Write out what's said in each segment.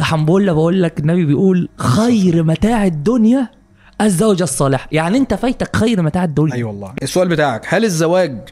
حنبله بقول لك النبي بيقول خير متاع الدنيا الزوجة الصالحة يعني انت فايتك خير متاع الدنيا اي والله السؤال بتاعك هل الزواج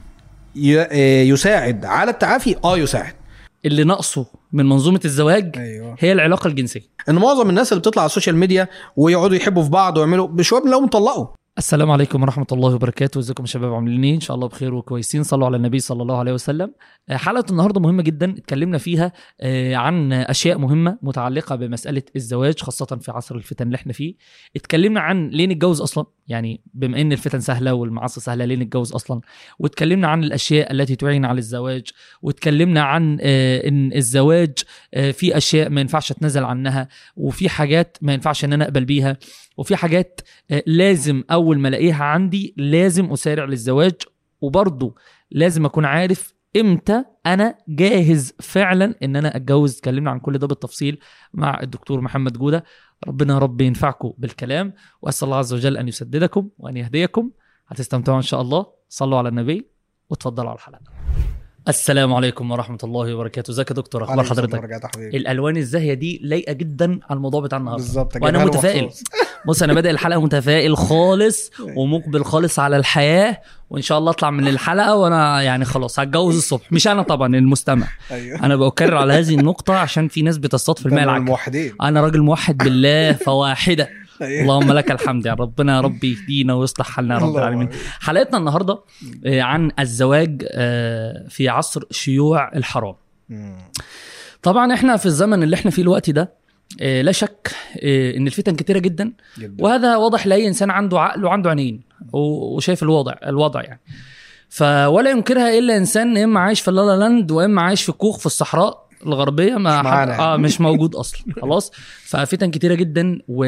ي- آه، يساعد على التعافي اه يساعد اللي ناقصه من منظومة الزواج ايوه هي العلاقة الجنسية ان معظم الناس اللي بتطلع على السوشيال ميديا ويقعدوا يحبوا في بعض ويعملوا بشويه بنلاقيهم طلقوا السلام عليكم ورحمة الله وبركاته ازيكم يا شباب عاملين ايه ان شاء الله بخير وكويسين صلوا على النبي صلى الله عليه وسلم آه، حلقة النهاردة مهمة جدا اتكلمنا فيها آه، عن اشياء مهمة متعلقة بمسألة الزواج خاصة في عصر الفتن اللي احنا فيه اتكلمنا عن ليه نتجوز اصلا يعني بما ان الفتن سهلة والمعاصي سهلة ليه نتجوز اصلا واتكلمنا عن الاشياء التي تعين على الزواج واتكلمنا عن آه، ان الزواج آه، في اشياء ما ينفعش اتنازل عنها وفي حاجات ما ينفعش ان انا اقبل بيها وفي حاجات آه، لازم اول ما الاقيها عندي لازم اسارع للزواج وبرضه لازم اكون عارف امتى انا جاهز فعلا ان انا اتجوز اتكلمنا عن كل ده بالتفصيل مع الدكتور محمد جوده ربنا يا رب ينفعكم بالكلام واسال الله عز وجل ان يسددكم وان يهديكم هتستمتعوا ان شاء الله صلوا على النبي وتفضلوا على الحلقه السلام عليكم ورحمه الله وبركاته ازيك يا دكتور اخبار عليكم السلام حضرتك ورجعت يا حبيبي الالوان الزاهيه دي لايقه جدا على الموضوع بتاع النهارده بالظبط وانا جايبها له متفائل مخصوص. بص انا بادئ الحلقه متفائل خالص ومقبل خالص على الحياه وان شاء الله اطلع من الحلقه وانا يعني خلاص هتجوز الصبح مش انا طبعا المستمع ايوه انا بكرر على هذه النقطه عشان في ناس بتصطاد في الماء ده من العكر الموحدين انا راجل موحد بالله فواحده أيوة. اللهم لك الحمد يا ربنا يا رب يهدينا ويصلح حالنا يا رب اللهم العالمين آمين. حلقتنا النهارده آه، عن الزواج آه، في عصر شيوع الحرام مم. طبعا احنا في الزمن اللي احنا فيه الوقت ده آه، لا شك آه، ان الفتن كتيره جدا جدا وهذا واضح لاي انسان عنده عقل وعنده عينين و- وشايف الوضع الوضع يعني فولا ينكرها الا انسان يا اما عايش في اللالا لاند واما عايش في كوخ في الصحراء الغربيه ما مش حد معانا يعني. اه مش موجود اصلا خلاص ففتن كتيره جدا و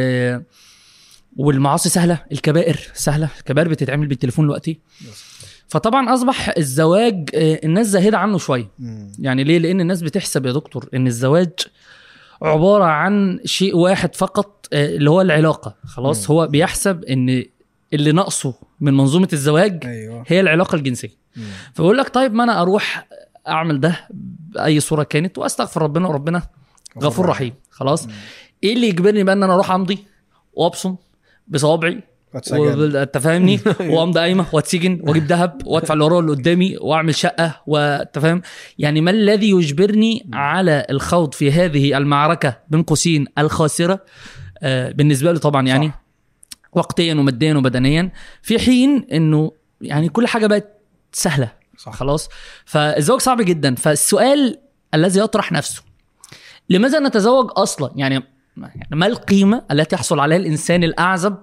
والمعاصي سهله الكبائر سهله الكبائر بتتعمل بالتليفون دلوقتي فطبعا اصبح الزواج آه، الناس زاهده عنه شويه مم. يعني ليه؟ لأن الناس بتحسب يا دكتور إن الزواج عبارة عن شيء واحد فقط آه، اللي هو العلاقة، خلاص مم. هو بيحسب إن اللي ناقصه من منظومة الزواج ايوه هي العلاقة الجنسية. مم. فيقول لك طيب ما أنا أروح أعمل ده بأي صورة كانت وأستغفر ربنا وربنا غفور رحيم، خلاص؟ مم. إيه اللي يجبرني بقى إن أنا أروح أمضي وأبصم بصوابعي واتسجل. وبال- انت فاهمني وامضي قايمه واتسجن واجيب ذهب وادفع اللي وراه اللي قدامي واعمل شقه وانت فاهم يعني ما الذي يجبرني على الخوض في هذه المعركه بين قوسين الخاسره آه بالنسبه لي طبعا يعني صح. وقتيا وماديا وبدنيا في حين انه يعني كل حاجه بقت سهله صح خلاص فالزواج صعب جدا فالسؤال الذي يطرح نفسه لماذا نتزوج اصلا يعني يعني ما القيمه التي يحصل عليها الانسان الاعزب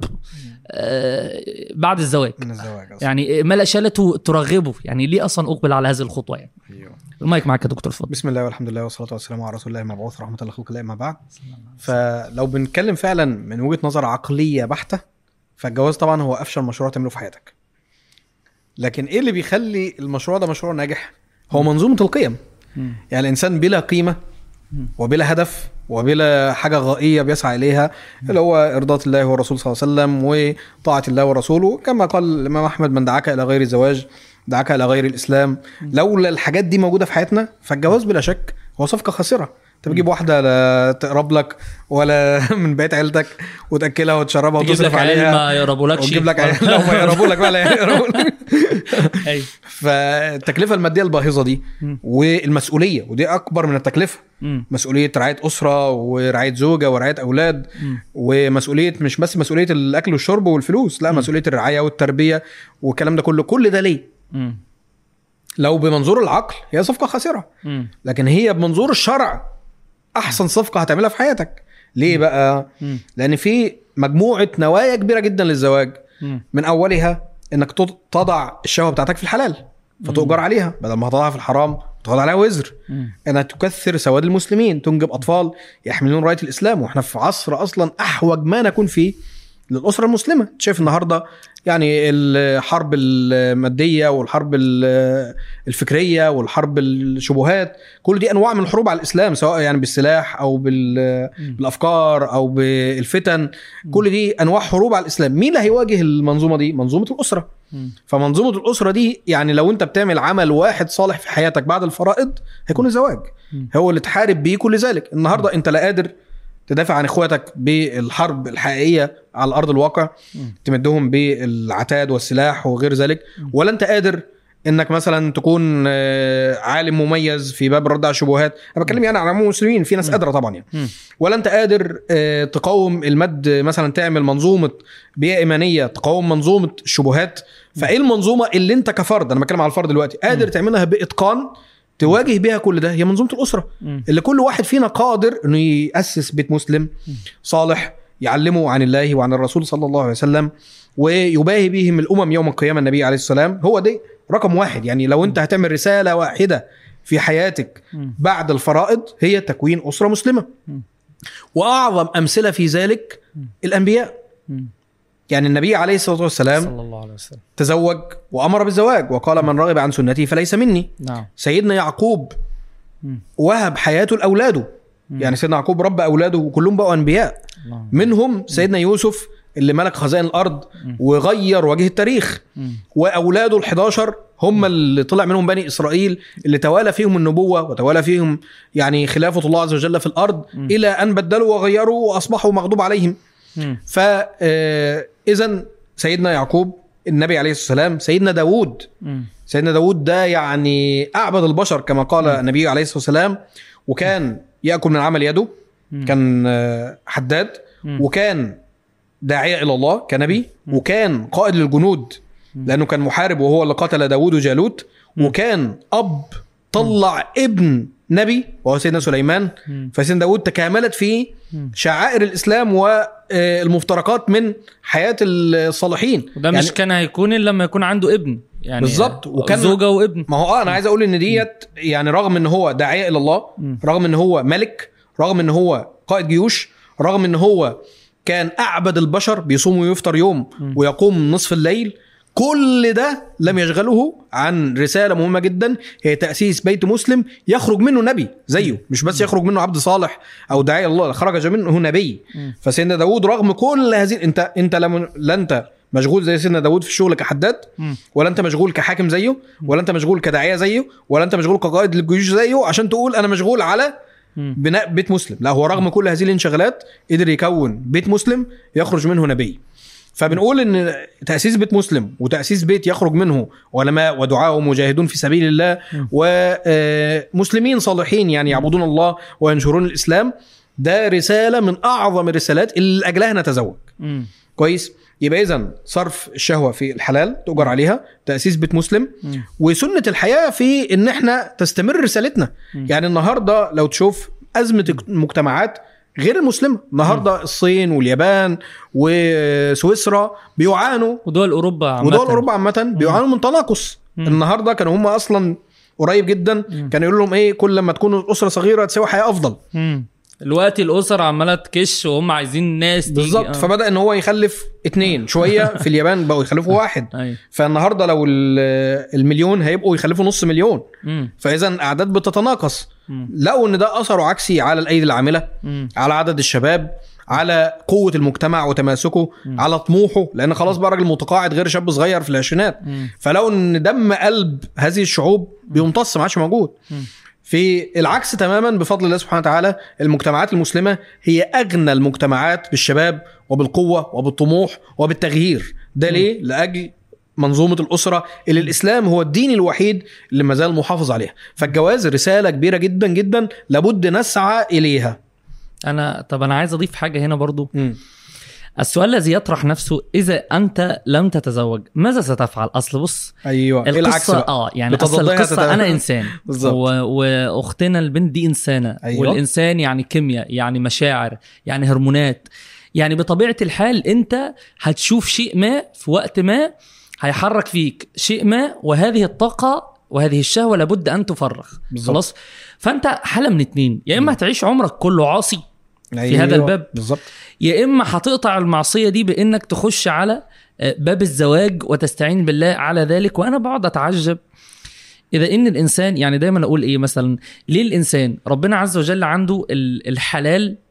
آه، بعد الزواج من الزواج اصلا يعني ما الاشياء التي ترغبه يعني ليه اصلا اقبل على هذه الخطوه يعني ايوه المايك معاك يا دكتور اتفضل بسم الله والحمد لله والصلاه والسلام على رسول الله المبعوث رحمه الله خلق الله ما بعد فلو بنتكلم فعلا من وجهه نظر عقليه بحته فالجواز طبعا هو افشل مشروع تعمله في حياتك لكن ايه اللي بيخلي المشروع ده مشروع ناجح هو منظومه القيم مم. يعني الانسان بلا قيمه وبلا هدف وبلا حاجه غائيه بيسعى اليها اللي هو ارضاء الله والرسول صلى الله عليه وسلم وطاعه الله ورسوله كما قال الامام احمد من دعاك الى غير الزواج دعاك الى غير الاسلام لولا الحاجات دي موجوده في حياتنا فالجواز بلا شك هو صفقه خاسره انت بتجيب واحده لا تقرب لك ولا من بيت عيلتك وتاكلها وتشربها تجيب وتصرف لك عيال عليها ما يقربولكش وتجيب لك عيال لو ما يقربوا لك بقى لا يقربوا لك أيوة. فالتكلفه الماديه الباهظه دي مم. والمسؤوليه ودي اكبر من التكلفه مم. مسؤوليه رعايه اسره ورعايه زوجه ورعايه اولاد مم. ومسؤوليه مش بس مسؤوليه الاكل والشرب والفلوس لا مم. مسؤوليه الرعايه والتربيه والكلام ده كله كل ده ليه مم. لو بمنظور العقل هي صفقه خاسره مم. لكن هي بمنظور الشرع احسن صفقه هتعملها في حياتك ليه بقى مم. لان في مجموعه نوايا كبيره جدا للزواج مم. من اولها انك تض- تضع الشهوه بتاعتك في الحلال فتؤجر عليها بدل ما تضعها في الحرام تاخد عليها وزر مم. انها تكثر سواد المسلمين تنجب اطفال يحملون رايه الاسلام واحنا في عصر اصلا احوج ما نكون فيه للاسره المسلمه شايف النهارده يعني الحرب الماديه والحرب ال- الفكريه والحرب الشبهات كل دي انواع من الحروب على الاسلام سواء يعني بالسلاح او بال- مم. بالافكار او بالفتن كل دي انواع حروب على الاسلام مين اللي هيواجه المنظومه دي منظومه الاسره مم. فمنظومه الاسره دي يعني لو انت بتعمل عمل واحد صالح في حياتك بعد الفرائض هيكون الزواج مم. هو اللي تحارب بيه كل ذلك النهارده انت لا قادر تدافع عن اخواتك بالحرب الحقيقيه على ارض الواقع مم. تمدهم بالعتاد والسلاح وغير ذلك مم. ولا انت قادر انك مثلا تكون آه، عالم مميز في باب الرد على الشبهات انا بتكلم يعني عن عموم المسلمين في ناس مم. قادره طبعا يعني مم. ولا انت قادر آه، تقاوم المد مثلا تعمل منظومه بيئه ايمانيه تقاوم منظومه الشبهات فايه المنظومه اللي انت كفرد انا بتكلم على الفرد دلوقتي قادر مم. تعملها باتقان تواجه بيها كل ده هي منظومه الاسره مم. اللي كل واحد فينا قادر انه ياسس بيت مسلم صالح يعلمه عن الله وعن الرسول صلى الله عليه وسلم ويباهي بهم الامم يوم القيامه النبي عليه السلام هو دي رقم واحد يعني لو انت هتعمل رساله واحده في حياتك مم. بعد الفرائض هي تكوين اسره مسلمه مم. واعظم امثله في ذلك الانبياء مم. يعني النبي عليه الصلاه والسلام صلى الله عليه وسلم تزوج وامر بالزواج وقال من رغب عن سنتي فليس مني نعم سيدنا يعقوب مم. وهب حياته لاولاده مم. يعني سيدنا يعقوب ربى اولاده وكلهم بقوا انبياء اللهم. منهم سيدنا يوسف اللي ملك خزائن الارض مم. وغير وجه التاريخ مم. واولاده ال11 هم اللي طلع منهم بني اسرائيل اللي توالى فيهم النبوه وتوالى فيهم يعني خلافه الله عز وجل في الارض مم. الى ان بدلوا وغيروا واصبحوا مغضوب عليهم مم. فاذا سيدنا يعقوب النبي عليه الصلاه والسلام سيدنا داود مم. سيدنا داود ده يعني اعبد البشر كما قال النبي عليه الصلاه والسلام وكان ياكل من عمل يده مم. كان آه، حداد مم. وكان داعية إلى الله كنبي مم. وكان قائد للجنود مم. لأنه كان محارب وهو اللي قتل داود وجالوت مم. وكان أب طلع ابن نبي وهو سيدنا سليمان مم. فسيدنا داود تكاملت فيه مم. شعائر الإسلام والمفترقات من حياة الصالحين وده مش كان هيكون الا لما يكون عنده ابن يعني بالظبط. وكان- وكان زوجه وابن ما هو اه انا عايز اقول ان ديت يعني رغم ان هو داعيه الى الله مم. رغم ان هو ملك رغم ان هو قائد جيوش رغم ان هو كان اعبد البشر بيصوم ويفطر يوم مم. ويقوم نصف الليل كل ده لم يشغله عن رساله مهمه جدا هي تاسيس بيت مسلم يخرج منه نبي زيه مش بس يخرج منه عبد صالح او داعيه الله خرج منه نبي مم. فسيدنا داود رغم كل هذه انت انت لم لا انت مشغول زي سيدنا داود في الشغل كحداد مم. ولا انت مشغول كحاكم زيه ولا انت مشغول كداعيه زيه ولا انت مشغول كقائد للجيوش زيه عشان تقول انا مشغول على مم. بناء بيت مسلم لا هو رغم كل هذه الانشغالات قدر يكون بيت مسلم يخرج منه نبي فبنقول ان تاسيس بيت مسلم وتاسيس بيت يخرج منه علماء ودعاء ومجاهدون في سبيل الله مم. ومسلمين صالحين يعني يعبدون الله وينشرون الاسلام ده رساله من اعظم الرسالات اللي لاجلها نتزوج مم. كويس يبقى اذا صرف الشهوه في الحلال تؤجر عليها تاسيس بيت مسلم مم. وسنه الحياه في ان احنا تستمر رسالتنا مم. يعني النهارده لو تشوف ازمه المجتمعات غير المسلمه النهارده الصين واليابان وسويسرا بيعانوا ودول اوروبا عامة. ودول اوروبا عامه بيعانوا من تناقص مم. النهارده كانوا هم اصلا قريب جدا مم. كانوا يقولوا لهم ايه كل لما تكون الاسره صغيره تساوي حياه افضل مم. دلوقتي الاسر عماله تكش وهم عايزين ناس تيجي. بالظبط آه. فبدا ان هو يخلف اتنين شويه في اليابان بقوا يخلفوا واحد ايوه فالنهارده لو ال- المليون هيبقوا يخلفوا نص مليون مم. فاذا اعداد بتتناقص مم. لقوا ان ده اثره عكسي على الايدي العامله مم. على عدد الشباب على قوه المجتمع وتماسكه مم. على طموحه لان خلاص بقى راجل متقاعد غير شاب صغير في العشرينات مم. فلقوا ان دم قلب هذه الشعوب بيمتص ما عادش موجود مم. في العكس تماما بفضل الله سبحانه وتعالى المجتمعات المسلمه هي اغنى المجتمعات بالشباب وبالقوه وبالطموح وبالتغيير ده ليه لاجل منظومه الاسره اللي الاسلام هو الدين الوحيد اللي ما زال محافظ عليها فالجواز رساله كبيره جدا جدا لابد نسعى اليها انا طب انا عايز اضيف حاجه هنا برضو مم. السؤال الذي يطرح نفسه اذا انت لم تتزوج ماذا ستفعل اصل بص ايوه إيه العكس القصه بقى اه يعني اصل بتضادها القصه تتابع. انا انسان بالظبط. و... واختنا البنت دي انسانه أيوة. والانسان يعني كيمياء يعني مشاعر يعني هرمونات يعني بطبيعه الحال انت هتشوف شيء ما في وقت ما هيحرك فيك شيء ما وهذه الطاقه وهذه الشهوه لابد ان تفرغ بالظبط. خلاص فانت حاله من اتنين يا اما هتعيش عمرك كله عاصي أيوة. هذا الباب. بالظبط يا اما هتقطع المعصيه دي بانك تخش على آه، باب الزواج وتستعين بالله على ذلك وانا بقعد اتعجب اذا ان الانسان يعني دايما اقول ايه مثلا ليه الانسان ربنا عز وجل عنده ال- الحلال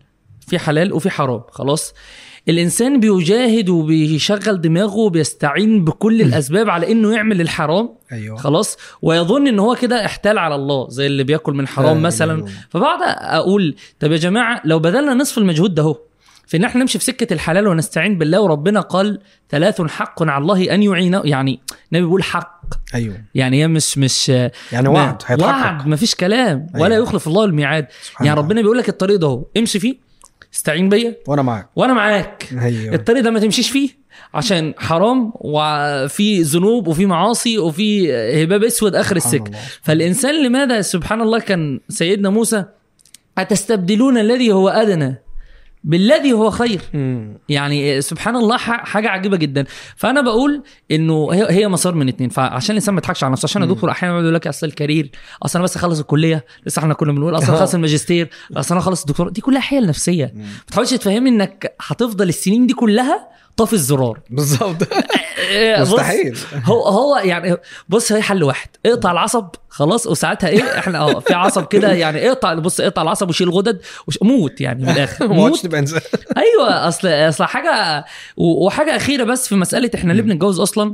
في حلال وفي حرام خلاص الانسان بيجاهد وبيشغل دماغه وبيستعين بكل الاسباب على انه يعمل الحرام ايوه خلاص ويظن ان هو كده احتال على الله زي اللي بياكل من لا حرام إله مثلا إلا الله. فبعد اقول طب يا جماعه لو بذلنا نصف المجهود ده اهو في ان احنا نمشي في سكه الحلال ونستعين بالله وربنا قال ثلاث حق على الله ان يعينه يعني النبي بيقول حق ايوه يعني هي مش مش يعني وعد هيتحقق وعد مفيش كلام ولا أيوة. يخلف الله الميعاد سبحان يعني الله. ربنا بيقول لك الطريق ده اهو امشي فيه استعين بيا وانا معاك وانا معاك ايوه الطريق ده ما تمشيش فيه عشان حرام وفي ذنوب وفي معاصي وفي هباب اسود اخر سبحان السكه الله. فالانسان لماذا سبحان الله كان سيدنا موسى اتستبدلون الذي هو ادنى بالذي هو خير مم. يعني سبحان الله ح- حاجه عجيبه جدا فانا بقول انه هي هي مسار من اتنين فعشان الانسان ما يضحكش على نفسه عشان يا دكتور احيانا يقول لك اصل الكارير اصل انا بس اخلص الكليه لسه احنا كنا بنقول اصل أنا اخلص الماجستير اصل انا اخلص الدكتوراه دي كلها حيل نفسيه مم. ما تحاولش تفهمني انك هتفضل السنين دي كلها طافي الزرار بالظبط إيه، بص، مستحيل هو هو يعني بص هي حل واحد اقطع العصب خلاص وساعتها ايه احنا اه في عصب كده يعني اقطع بص اقطع العصب وشيل الغدد وش موت يعني من الاخر ما موت عادش تبقى انسان ايوه اصل اصل حاجه و- وحاجه اخيره بس في مساله احنا ليه بنتجوز اصلا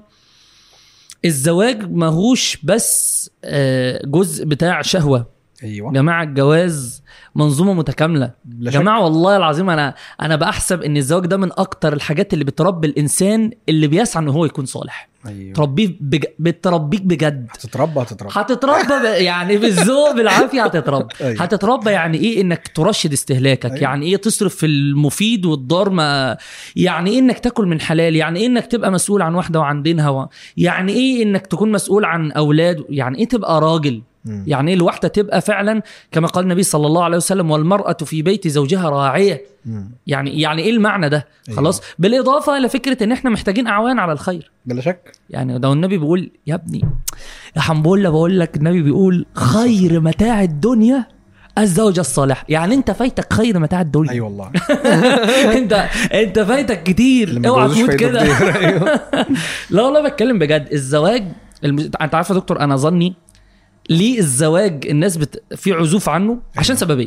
الزواج ماهوش بس آه، جزء بتاع شهوه ايوه جماعه الجواز منظومه متكامله لا شك. جماعه والله العظيم انا انا بحسب ان الزواج ده من اكتر الحاجات اللي بتربي الانسان اللي بيسعى ان هو يكون صالح ايوه تربيه بج... بتربيك بجد هتتربى هتتربى هتتربى ب... يعني بالذوق بالعافيه هتتربى أيوة. هتتربى يعني ايه انك ترشد استهلاكك أيوة. يعني ايه تصرف في المفيد والضار ما يعني ايه انك تاكل من حلال يعني ايه انك تبقى مسؤول عن واحده وعن دينها و... يعني ايه انك تكون مسؤول عن اولاد يعني ايه تبقى راجل مم. يعني ايه الواحده تبقى فعلا كما قال النبي صلى الله عليه وسلم والمراه في بيت زوجها راعيه مم. يعني يعني ايه المعنى ده أيوة. خلاص بالاضافه لفكره ان احنا محتاجين اعوان على الخير بلا شك يعني ده النبي بيقول يا ابني يا حنبله بقول لك النبي بيقول خير متاع الدنيا الزوجة الصالحة يعني انت فايتك خير متاع الدنيا اي والله انت انت فايتك كتير اللي ما اوعى يتجوزوش تموت فايدة كده كتير. ايوه لا والله بتكلم بجد الزواج الم... انت عارف يا دكتور انا ظني ليه الزواج الناس بت... في عزوف عنه عشان سببين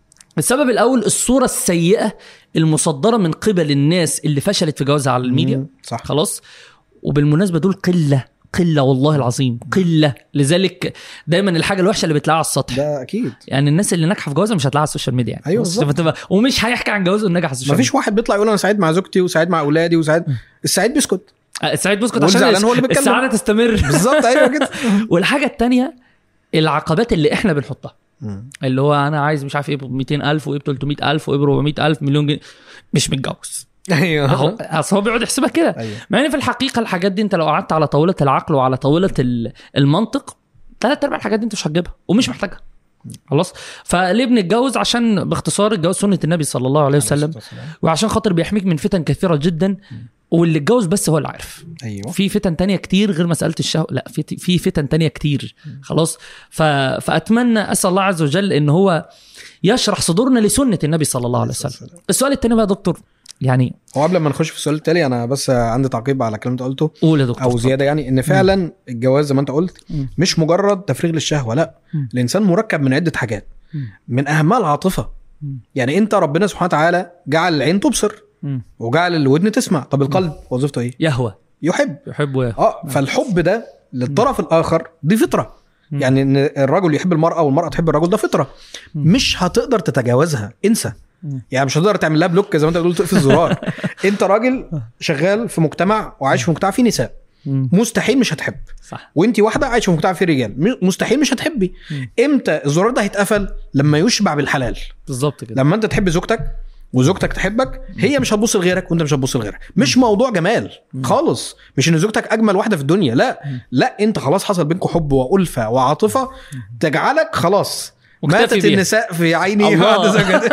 السبب الاول الصوره السيئه المصدره من قبل الناس اللي فشلت في جوازها على الميديا مم. صح خلاص وبالمناسبه دول قله قله والله العظيم قله لذلك دايما الحاجه الوحشه اللي بتلاقيها على السطح ده اكيد يعني الناس اللي ناجحه في جوازها مش هتلاقيها على السوشيال ميديا يعني أيوة بص، بالظبط. فتبقى- ومش هيحكي عن جوازه الناجح على السوشيال ما فيش واحد بيطلع يقول انا سعيد مع زوجتي وسعيد مع اولادي وسعيد السعيد بيسكت ميديا سعيد بسكت عشان والزعلان هو اللي بيتكلم. السعاده تستمر بالظبط ايوه كده والحاجه الثانيه العقبات اللي احنا بنحطها مم. اللي هو انا عايز مش عارف ايه ب 200000 وايه ب 300000 وايه ب 400000 مليون جنيه مش متجوز ايوه اهو اصل هو بيقعد يحسبها كده ايوه مع ان في الحقيقه الحاجات دي انت لو قعدت على طاوله العقل وعلى طاوله ال- المنطق ثلاث ارباع الحاجات دي انت مش هتجيبها ومش محتاجها خلاص فليه بنتجوز عشان باختصار الجواز سنه النبي صلى الله عليه وسلم وعشان خاطر بيحميك من فتن كثيره جدا واللي اتجوز بس هو اللي عارف ايوه في فتن تانية كتير غير مسألة الشهوة لا في في فتن تانية كتير خلاص ف... فأتمنى أسأل الله عز وجل إن هو يشرح صدورنا لسنة النبي صلى الله عليه وسلم السؤال التاني بقى يا دكتور يعني هو قبل ما نخش في السؤال التالي انا بس عندي تعقيب على الكلام اللي انت قلته قول يا دكتور او زياده يعني ان فعلا الجواز زي ما انت قلت مم. مش مجرد تفريغ للشهوه لا مم. الانسان مركب من عده حاجات مم. من اهمها العاطفه مم. يعني انت ربنا سبحانه وتعالى جعل العين تبصر مم. وجعل الودن تسمع طب القلب وظيفته ايه يهوى يحب يحب يهوى اه فالحب ده للطرف الاخر دي فطره مم. يعني ان الرجل يحب المراه والمراه تحب الرجل ده فطره مم. مش هتقدر تتجاوزها انسى مم. يعني مش هتقدر تعمل لها بلوك زي ما انت بتقول تقفل الزرار انت راجل شغال في مجتمع وعايش في مجتمع فيه نساء مم. مستحيل مش هتحب صح وانت واحده عايشه في مجتمع فيه رجال م- مستحيل مش هتحبي مم. امتى الزرار ده هيتقفل لما يشبع بالحلال بالظبط كده لما انت تحب زوجتك وزوجتك تحبك هي مش هتبص لغيرك وانت مش هتبص لغيرك مش موضوع جمال خالص مش ان زوجتك اجمل واحده في الدنيا لا لا انت خلاص حصل بينكم حب والفه وعاطفه تجعلك خلاص مكتفي ماتت بيها. النساء في عيني الله. بعد زوجتي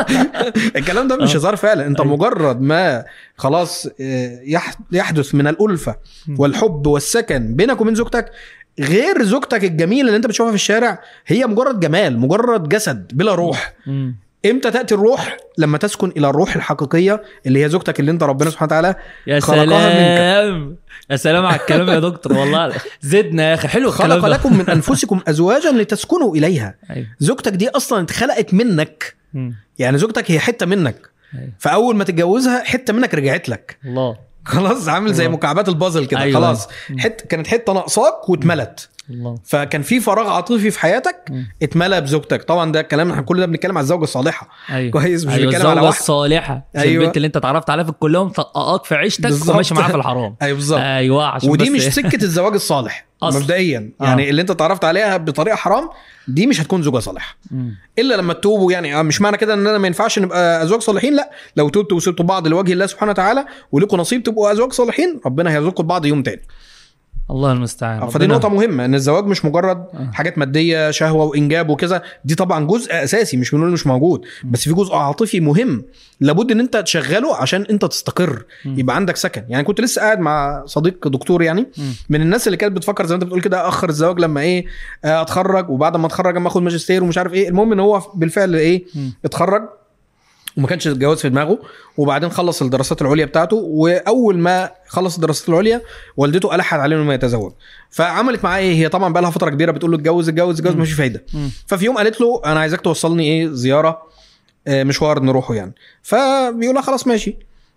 الكلام ده مش هزار فعلا انت أيوة. مجرد ما خلاص اه، يح- يحدث من الالفه والحب والسكن بينك وبين زوجتك غير زوجتك الجميله اللي انت بتشوفها في الشارع هي مجرد جمال مجرد جسد بلا روح مم. امتى تاتي الروح لما تسكن الى الروح الحقيقيه اللي هي زوجتك اللي انت ربنا سبحانه وتعالى يا خلقها سلام يا سلام على الكلام يا دكتور والله زدنا يا اخي حلو الكلام خلق ده لكم من انفسكم ازواجا لتسكنوا اليها أيوة. زوجتك دي اصلا اتخلقت منك مم. يعني زوجتك هي حته منك أيوة. فاول ما تتجوزها حته منك رجعت لك الله خلاص عامل زي الله. مكعبات البازل كده أيوة. خلاص حت كانت حته ناقصاك واتملت الله فكان في فراغ عاطفي في حياتك مم. اتملى بزوجتك طبعا ده الكلام احنا كل ده بنتكلم على الزوجه الصالحه ايوه كويس مش ايوه بنتكلم على الزوجه واحد الصالحه مش أيوة. البنت اللي انت اتعرفت عليها في الكليه ومطققاك في عيشتك بالظبط. وماشي معاها في الحرام ايوه بالظبط ايوه عشان ودي بس مش إيه. سكه الزواج الصالح أصل. مبدئيا آه. يعني اللي انت اتعرفت عليها بطريقه حرام دي مش هتكون زوجه صالحه مم. الا لما تتوبوا يعني آه، مش معنى كده ان انا ما ينفعش نبقى ازواج صالحين لا لو تبتوا وسبتوا بعض لوجه الله سبحانه وتعالى ولكم نصيب تبقوا ازواج صالحين ربنا هيرزقكم بعض يوم تاني الله المستعان فدي ربنا- نقطه مهمه ان الزواج مش مجرد آه. حاجات ماديه شهوه وانجاب وكذا دي طبعا جزء اساسي مش بنقول مش موجود بس في جزء عاطفي مهم لابد ان انت تشغله عشان انت تستقر مم. يبقى عندك سكن يعني كنت لسه قاعد مع صديق دكتور يعني مم. من الناس اللي كانت بتفكر زي ما انت بتقول كده اخر الزواج لما ايه آه، اتخرج وبعد ما اتخرج اما اخد ماجستير ومش عارف ايه المهم ان هو بالفعل ايه مم. اتخرج وما كانش الجواز في دماغه وبعدين خلص الدراسات العليا بتاعته واول ما خلص الدراسات العليا والدته الحت عليه انه ما يتزوج فعملت معاه ايه هي طبعا بقى لها فتره كبيره بتقول له اتجوز اتجوز اتجوز مم. مفيش فايده مم. ففي يوم قالت له انا عايزاك توصلني ايه زياره آه، مشوار نروحه يعني فبيقول لها خلاص ماشي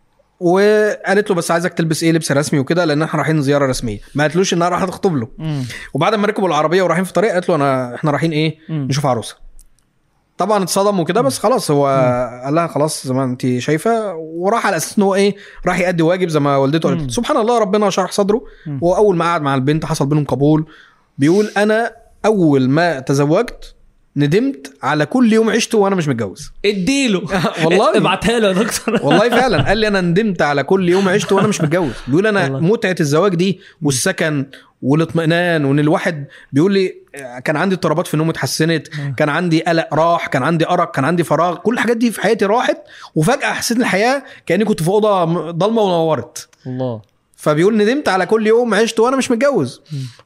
وقالت له بس عايزك تلبس ايه لبس رسمي وكده لان احنا رايحين زياره رسميه ما قالتلوش انها رايحه تخطب له مم. وبعد ما ركبوا العربيه ورايحين في طريق قالت له انا احنا رايحين ايه مم. نشوف عروسه طبعا اتصدم وكده بس خلاص هو قال لها خلاص زي ما انت شايفه وراح على اساس ان هو ايه راح يأدي واجب زي ما والدته مم. قالت سبحان الله ربنا شرح صدره مم. واول ما قعد مع البنت حصل بينهم قبول بيقول انا اول ما تزوجت ندمت على كل يوم عشته وانا مش متجوز اديله والله. ابعتها له يا دكتور والله فعلا قال لي انا ندمت على كل يوم عشته وانا مش متجوز بيقول انا والله. متعه الزواج دي والسكن والاطمئنان وان الواحد بيقول لي كان عندي اضطرابات في النوم اتحسنت آه. كان عندي قلق راح كان عندي ارق كان عندي فراغ كل الحاجات دي في حياتي راحت وفجاه حسيت ان الحياه كاني كنت في اوضه م- ضلمه ونورت الله فبيقول ندمت على كل يوم عشته وانا مش متجوز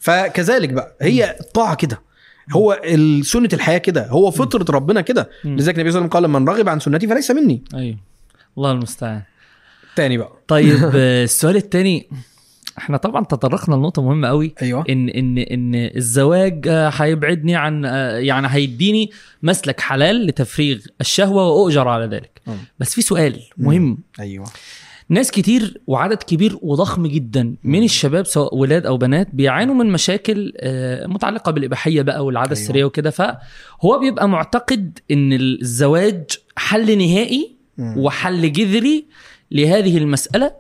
فكذلك بقى هي الطاعه كده هو ال- سنه الحياه كده هو فطره ربنا كده مم. لذلك النبي صلى الله عليه وسلم قال من رغب عن سنتي فليس مني ايوه الله المستعان تاني بقى طيب آه، السؤال الثاني احنا طبعا تطرقنا لنقطه مهمه قوي ايوه ان ان ان الزواج آه، هيبعدني عن آه، يعني هيديني مسلك حلال لتفريغ الشهوه واؤجر على ذلك مم. بس في سؤال مهم ايوه ناس كتير وعدد كبير وضخم جدا من الشباب سواء ولاد او بنات بيعانوا من مشاكل آه، متعلقه بالاباحيه بقى والعاده أيوة. السريه وكده فهو بيبقى معتقد ان الزواج حل نهائي مم. وحل جذري لهذه المساله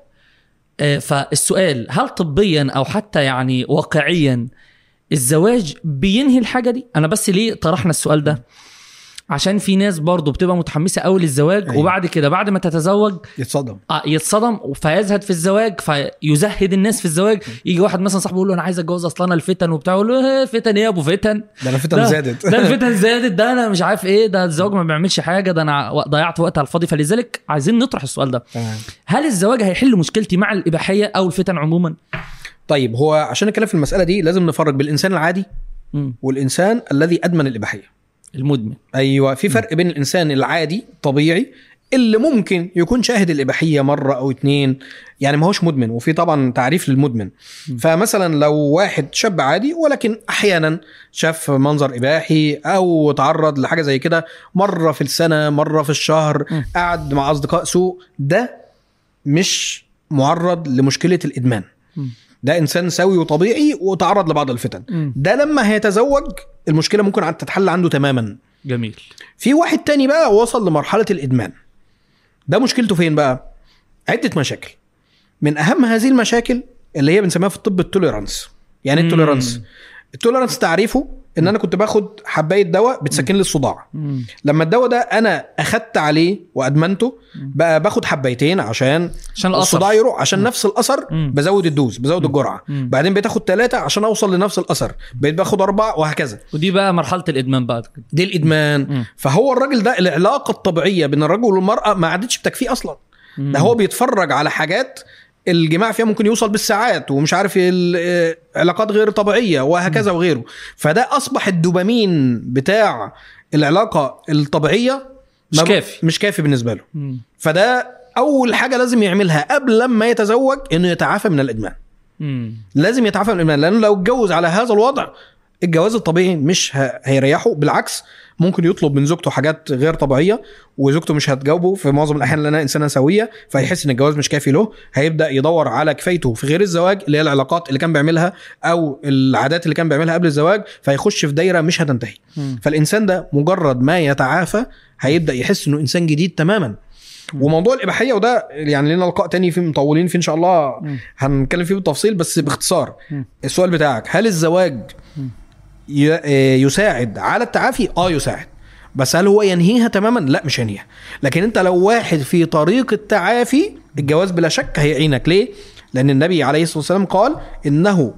آه، فالسؤال هل طبيا او حتى يعني واقعيا الزواج بينهي الحاجه دي انا بس ليه طرحنا السؤال ده عشان في ناس برضه بتبقى متحمسه قوي للزواج أيوة. وبعد كده بعد ما تتزوج يتصدم آه، يتصدم فيزهد في الزواج فيزهد الناس في الزواج يجي واحد مثلا صاحبه يقول له انا عايز اتجوز اصلا انا الفتن وبتاع يقول له "إيه فتن ايه يا ابو فتن ده انا فتن ده- زادت ده الفتن زادت ده انا مش عارف ايه ده الزواج ما بيعملش حاجه ده انا ضيعت وقت على الفاضي فلذلك عايزين نطرح السؤال ده تمام هل الزواج هيحل مشكلتي مع الاباحيه او الفتن عموما طيب هو عشان نتكلم في المساله دي لازم نفرق بالانسان العادي مم. والانسان الذي ادمن الاباحيه المدمن ايوه في فرق بين الانسان العادي طبيعي اللي ممكن يكون شاهد الاباحيه مره او اتنين يعني ما هوش مدمن وفي طبعا تعريف للمدمن فمثلا لو واحد شاب عادي ولكن احيانا شاف منظر اباحي او تعرض لحاجه زي كده مره في السنه مره في الشهر م. قعد مع اصدقاء سوء ده مش معرض لمشكله الادمان م. ده انسان سوي وطبيعي وتعرض لبعض الفتن مم. ده لما هيتزوج المشكله ممكن عن- تتحل عنده تماما جميل في واحد تاني بقى وصل لمرحله الادمان ده مشكلته فين بقى عده مشاكل من اهم هذه المشاكل اللي هي بنسميها في الطب التوليرانس يعني ايه مم. التوليرانس التوليرانس تعريفه ان انا كنت باخد حبايه دواء بتسكن لي الصداع مم. لما الدواء ده انا اخدت عليه وادمنته بقى باخد حبايتين عشان عشان الاثر الصداع يروح عشان نفس الاثر مم. بزود الدوز بزود الجرعه مم. بعدين بقيت اخد ثلاثه عشان اوصل لنفس الاثر بقيت باخد اربعه وهكذا ودي بقى مرحله الادمان بعد كده دي الادمان مم. فهو الراجل ده العلاقه الطبيعيه بين الرجل والمراه ما عادتش بتكفيه اصلا مم. ده هو بيتفرج على حاجات الجماع فيها ممكن يوصل بالساعات ومش عارف ال- آه، علاقات غير طبيعيه وهكذا وغيره فده اصبح الدوبامين بتاع العلاقه الطبيعيه مش ما- كافي مش كافي بالنسبه له مم. فده اول حاجه لازم يعملها قبل لما يتزوج انه يتعافى من الادمان مم. لازم يتعافى من الادمان لانه لو اتجوز على هذا الوضع الجواز الطبيعي مش ه- هيريحه بالعكس ممكن يطلب من زوجته حاجات غير طبيعيه وزوجته مش هتجاوبه في معظم الاحيان لانها انسانه سويه فيحس ان الجواز مش كافي له هيبدا يدور على كفايته في غير الزواج اللي هي العلاقات اللي كان بيعملها او العادات اللي كان بيعملها قبل الزواج فيخش في دايره مش هتنتهي مم. فالانسان ده مجرد ما يتعافى هيبدا يحس انه انسان جديد تماما وموضوع الاباحيه وده يعني لنا لقاء تاني فيه مطولين فيه ان شاء الله مم. هنتكلم فيه بالتفصيل بس باختصار مم. السؤال بتاعك هل الزواج مم. ي- آه، يساعد على التعافي اه يساعد بس هل هو ينهيها تماما لا مش ينهيها لكن انت لو واحد في طريق التعافي الجواز بلا شك هيعينك ليه لان النبي عليه الصلاه والسلام قال انه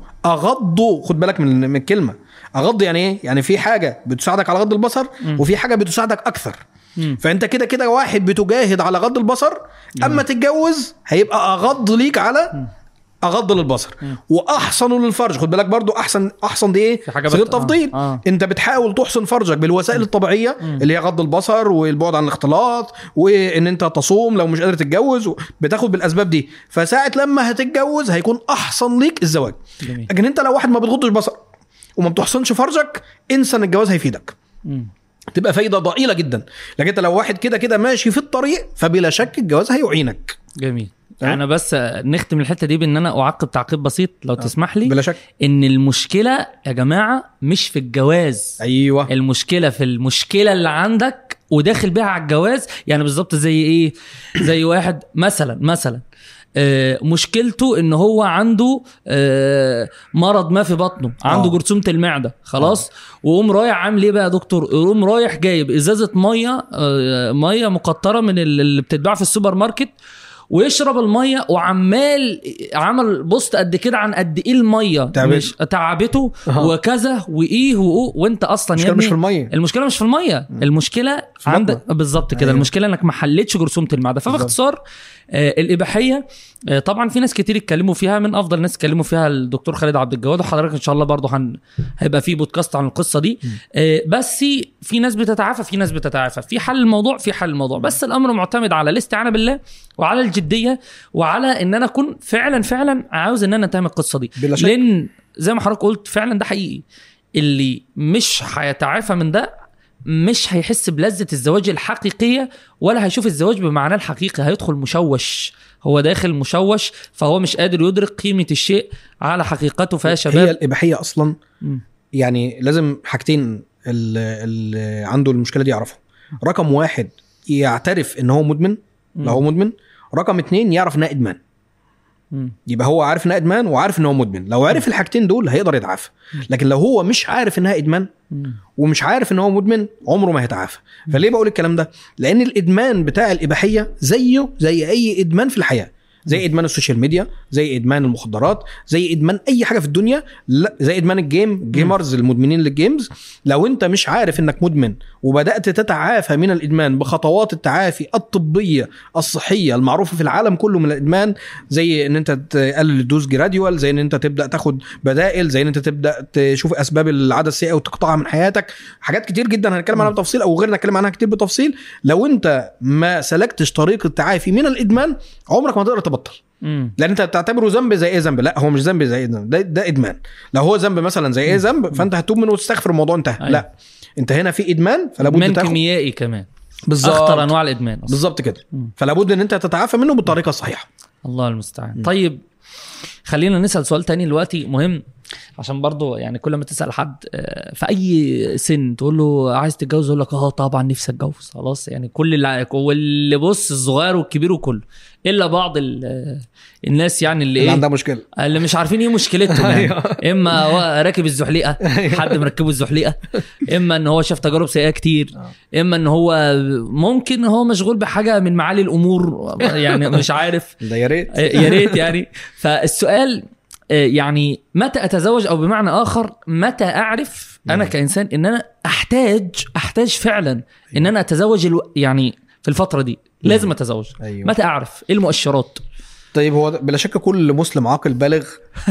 اغض خد بالك من من الكلمه اغض يعني ايه يعني في حاجه بتساعدك على غض البصر مم. وفي حاجه بتساعدك اكثر مم. فانت كده كده واحد بتجاهد على غض البصر اما تتجوز هيبقى اغض ليك على اغض للبصر واحسن للفرج خد بالك برضو احسن احسن دي ايه في حاجة صيغه بت- آه. تفضيل آه. انت بتحاول تحسن فرجك بالوسائل الطبيعيه اللي هي غض البصر والبعد عن الاختلاط وان انت تصوم لو مش قادر تتجوز بتاخد بالاسباب دي فساعه لما هتتجوز هيكون احسن ليك الزواج جميل لكن انت لو واحد ما بتغضش بصر وما بتحسنش فرجك انسى ان الجواز هيفيدك مم. تبقى فايده ضئيله جدا لكن انت لو واحد كده كده ماشي في الطريق فبلا شك الجواز هيعينك جميل تمام. انا بس نختم الحته دي بان انا اعقب تعقيب بسيط لو تسمح لي بلا شك ان المشكله يا جماعه مش في الجواز ايوه المشكله في المشكله اللي عندك وداخل بيها على الجواز يعني بالظبط زي ايه زي واحد مثلا مثلا آه، مشكلته ان هو عنده آه، مرض ما في بطنه عنده آه. جرثومه المعده خلاص وقوم رايح عامل ايه بقى يا دكتور يقوم رايح جايب ازازه ميه آه، ميه مقطره من ال- اللي بتتباع في السوبر ماركت ويشرب الميه وعمال عمل بوست قد كده عن قد ايه الميه تعبته. مش تعبته أها. وكذا وايه وإيه وانت اصلا يا المشكله مش ابني في الميه المشكله مش في الميه المشكله في عندك بطنك. بالظبط كده أيوة. المشكله انك ما حلتش جرثومه المعده فباختصار آه الاباحيه آه طبعا في ناس كتير اتكلموا فيها من افضل ناس اتكلموا فيها الدكتور خالد عبد الجواد وحضرتك ان شاء الله برضه هن... هيبقى في بودكاست عن القصه دي آه بس في ناس بتتعافى في ناس بتتعافى في حل الموضوع في حل الموضوع بس الامر معتمد على الاستعانه بالله وعلى الجديه وعلى ان انا اكون فعلا فعلا عاوز ان انا انتهي من القصه دي بلا شك. لان زي ما حضرتك قلت فعلا ده حقيقي اللي مش هيتعافى من ده مش هيحس بلذة الزواج الحقيقية ولا هيشوف الزواج بمعناه الحقيقي هيدخل مشوش هو داخل مشوش فهو مش قادر يدرك قيمة الشيء على حقيقته فيا هي شباب الاباحيه اصلا مم. يعني لازم حاجتين اللي عنده المشكله دي يعرفهم رقم واحد يعترف ان هو مدمن لو هو مدمن رقم اتنين يعرف انها ادمان مم. يبقى هو عارف انها ادمان وعارف ان هو مدمن لو عرف الحاجتين دول هيقدر يتعافى لكن لو هو مش عارف انها ادمان مم. ومش عارف ان هو مدمن عمره ما هيتعافى فليه بقول الكلام ده لان الادمان بتاع الاباحيه زيه زي اي ادمان في الحياه زي ادمان السوشيال ميديا زي ادمان المخدرات زي ادمان اي حاجه في الدنيا لا زي ادمان الجيم جيمرز المدمنين للجيمز لو انت مش عارف انك مدمن وبدات تتعافى من الادمان بخطوات التعافي الطبيه الصحيه المعروفه في العالم كله من الادمان زي ان انت تقلل الدوز جراديوال زي ان انت تبدا تاخد بدائل زي ان انت تبدا تشوف اسباب العاده السيئه وتقطعها من حياتك حاجات كتير جدا هنتكلم عنها بتفصيل او غيرنا هنتكلم عنها كتير بتفصيل لو انت ما سلكتش طريق التعافي من الادمان عمرك ما تقدر تبطل مم. لان انت بتعتبره ذنب زي ايه ذنب لا هو مش ذنب زي ايه ذنب ده, ده ادمان لو هو ذنب مثلا زي ايه ذنب فانت هتتوب منه وتستغفر الموضوع انتهى أيوة. لا انت هنا في ادمان فلا بد ادمان تاخد كيميائي كمان بالظبط اخطر انواع الادمان أصلاً. بالظبط كده مم. فلا بد ان انت تتعافى منه بالطريقه الصحيحه الله المستعان طيب خلينا نسال سؤال تاني دلوقتي مهم عشان برضو يعني كل ما تسال حد آه، في اي سن تقول له عايز تتجوز يقول لك اه طبعا نفسي اتجوز خلاص يعني كل اللي واللي بص الصغير والكبير وكله الا بعض ال- آه، الناس يعني اللي اللي ايه عندها مشكله اللي مش عارفين ايه مشكلتهم يعني أيوه. اما هو راكب الزحليقه حد مركبه الزحليقه اما ان هو شاف تجارب سيئه كتير اما ان هو ممكن هو مشغول بحاجه من معالي الامور يعني مش عارف ده يا ريت يا ريت يعني فالسؤال آه، يعني متى اتزوج او بمعنى اخر متى اعرف انا كانسان ان انا احتاج احتاج فعلا ان انا اتزوج الو... يعني في الفتره دي لازم اتزوج ايوه متى اعرف ايه المؤشرات طيب هو بلا شك كل مسلم عاقل بالغ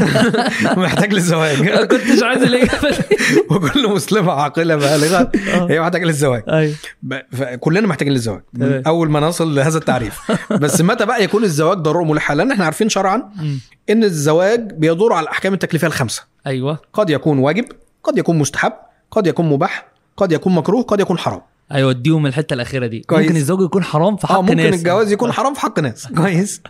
محتاج للزواج ما كنتش عايز الاجابه دي وكل مسلمه عاقله بالغه هي محتاجه للزواج ايوه ب- فكلنا محتاجين للزواج من تمام. اول ما نصل لهذا التعريف بس متى بقى يكون الزواج ضروره ملحه لان احنا عارفين شرعا ان الزواج بيدور على الاحكام التكليفيه الخمسه ايوه قد يكون واجب قد يكون مستحب قد يكون مباح قد يكون مكروه قد يكون حرام ايوه اديهم الحته الاخيره دي كويس. ممكن الزوج يكون حرام في حق اه ممكن ناس الجواز يكون حرام في حق ناس كويس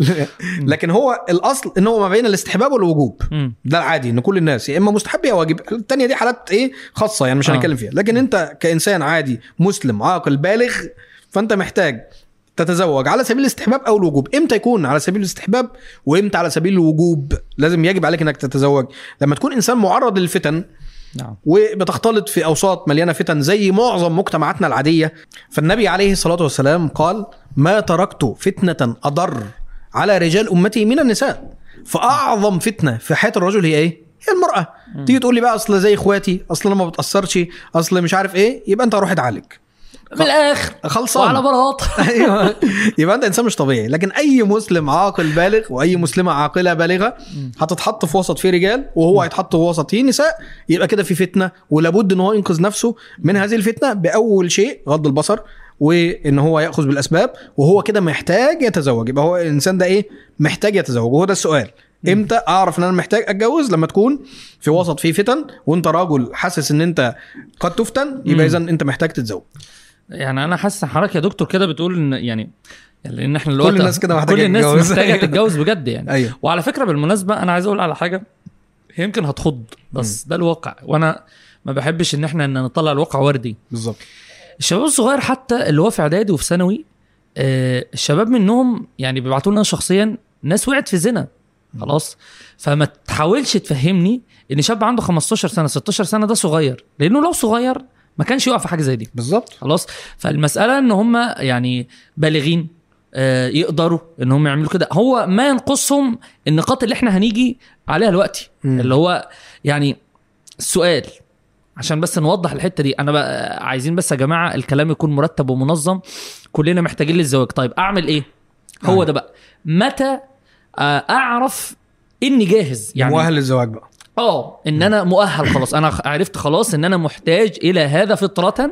لكن هو الاصل ان هو ما بين الاستحباب والوجوب مم. ده العادي ان كل الناس يا اما مستحب يا واجب الثانيه دي حالات ايه خاصه يعني مش آه. هنتكلم فيها لكن انت كانسان عادي مسلم عاقل بالغ فانت محتاج تتزوج على سبيل الاستحباب او الوجوب امتى يكون على سبيل الاستحباب وامتى على سبيل الوجوب لازم يجب عليك انك تتزوج لما تكون انسان معرض للفتن نعم وبتختلط في اوساط مليانه فتن زي معظم مجتمعاتنا العاديه فالنبي عليه الصلاه والسلام قال ما تركت فتنه اضر على رجال امتي من النساء فاعظم فتنه في حياه الرجل هي ايه هي المراه تيجي تقول لي بقى اصل زي اخواتي اصل انا ما بتاثرش اصل مش عارف ايه يبقى انت روح اتعالج من الاخر خلصان وعلى براط ايوه يبقى انت انسان مش طبيعي لكن اي مسلم عاقل بالغ واي مسلمه عاقله بالغه هتتحط في وسط فيه رجال وهو هيتحط في وسط فيه نساء يبقى كده في فتنه ولابد ان هو ينقذ نفسه من هذه الفتنه باول شيء غض البصر وان هو ياخذ بالاسباب وهو كده محتاج يتزوج يبقى هو الانسان ده ايه محتاج يتزوج وهو ده السؤال امتى اعرف ان انا محتاج اتجوز لما تكون في وسط فيه فتن وانت راجل حاسس ان انت قد تفتن يبقى مم. اذا انت محتاج تتزوج يعني انا حاسس ان حضرتك يا دكتور كده بتقول ان يعني لان احنا دلوقتي الناس كده محتاجة كل الناس تتجوز. محتاجه تتجوز بجد يعني ايوه وعلى فكره بالمناسبه انا عايز اقول على حاجه هي يمكن هتخض بس ده الواقع وانا ما بحبش ان احنا ان نطلع الواقع وردي بالظبط الشباب الصغير حتى اللي هو في اعدادي وفي ثانوي آه، الشباب منهم يعني بيبعتوا لنا شخصيا ناس وقعت في زنا خلاص فما تحاولش تفهمني ان شاب عنده 15 سنه 16 سنه ده صغير لانه لو صغير ما كانش يقع في حاجه زي دي بالظبط خلاص فالمساله ان هم يعني بالغين آه، يقدروا ان هم يعملوا كده هو ما ينقصهم النقاط اللي احنا هنيجي عليها دلوقتي مم. اللي هو يعني السؤال عشان بس نوضح الحته دي انا بقى عايزين بس يا جماعه الكلام يكون مرتب ومنظم كلنا محتاجين للزواج طيب اعمل ايه هو آه. ده بقى متى آه، اعرف اني جاهز يعني مؤهل للزواج بقى اه ان انا مؤهل خلاص انا عرفت خلاص ان انا محتاج الى هذا فطره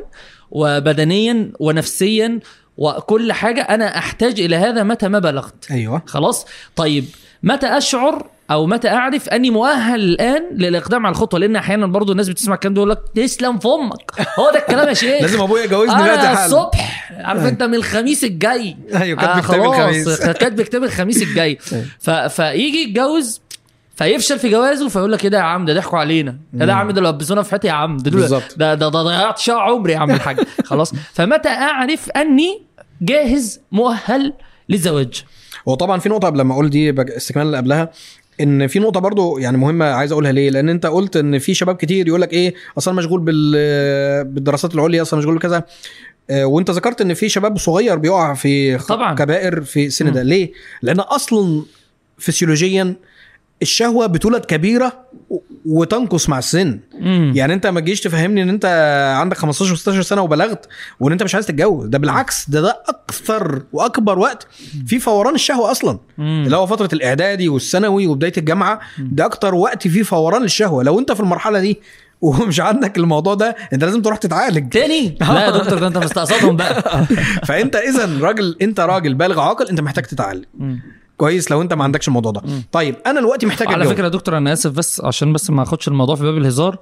وبدنيا ونفسيا وكل حاجه انا احتاج الى هذا متى ما بلغت ايوه خلاص طيب متى اشعر او متى اعرف اني مؤهل الان للاقدام على الخطوه لان احيانا برضو الناس بتسمع الكلام ده يقول لك تسلم في امك هو ده الكلام يا شيخ لازم ابويا يجوزني دلوقتي انا حالا الصبح عارف انت من الخميس الجاي ايوه كاتب آه كتاب الخميس خلاص كاتب كتاب الخميس الجاي ف... فيجي يتجوز فيفشل في جوازه فيقول لك ايه ده يا عم ده ضحكوا علينا ده, ده يا عم ده لبسونا في حياتي يا عم ده دول- بالظبط. ده ده, ده ضيعت شقة عمري يا عم الحاج خلاص فمتى اعرف اني جاهز مؤهل للزواج هو طبعا في نقطه قبل ما اقول دي بج- استكمال اللي قبلها ان في نقطه برضو يعني مهمه عايز اقولها ليه لان انت قلت ان في شباب كتير يقول لك ايه اصلا أنا مشغول بال بالدراسات العليا اصلا مشغول بكذا آه، وانت ذكرت ان في شباب صغير بيقع في خ- طبعاً. كبائر في السن ده ليه لان اصلا فسيولوجيا الشهوه بتولد كبيره و- وتنقص مع السن مم. يعني انت ما تجيش تفهمني ان انت عندك 15 16 سنه وبلغت وان انت مش عايز تتجوز ده بالعكس ده ده اكثر واكبر وقت في فوران الشهوه اصلا مم. اللي هو فتره الاعدادي والثانوي وبدايه الجامعه ده اكتر وقت فيه فوران الشهوه لو انت في المرحله دي ومش عندك الموضوع ده انت لازم تروح تتعالج تاني لا يا دكتور ده انت مستقصدهم بقى فانت اذا راجل انت راجل بالغ عاقل انت محتاج تتعالج مم. كويس لو انت ما عندكش الموضوع ده طيب انا دلوقتي محتاج على أتجوز. فكره يا دكتور انا اسف بس عشان بس ما اخدش الموضوع في باب الهزار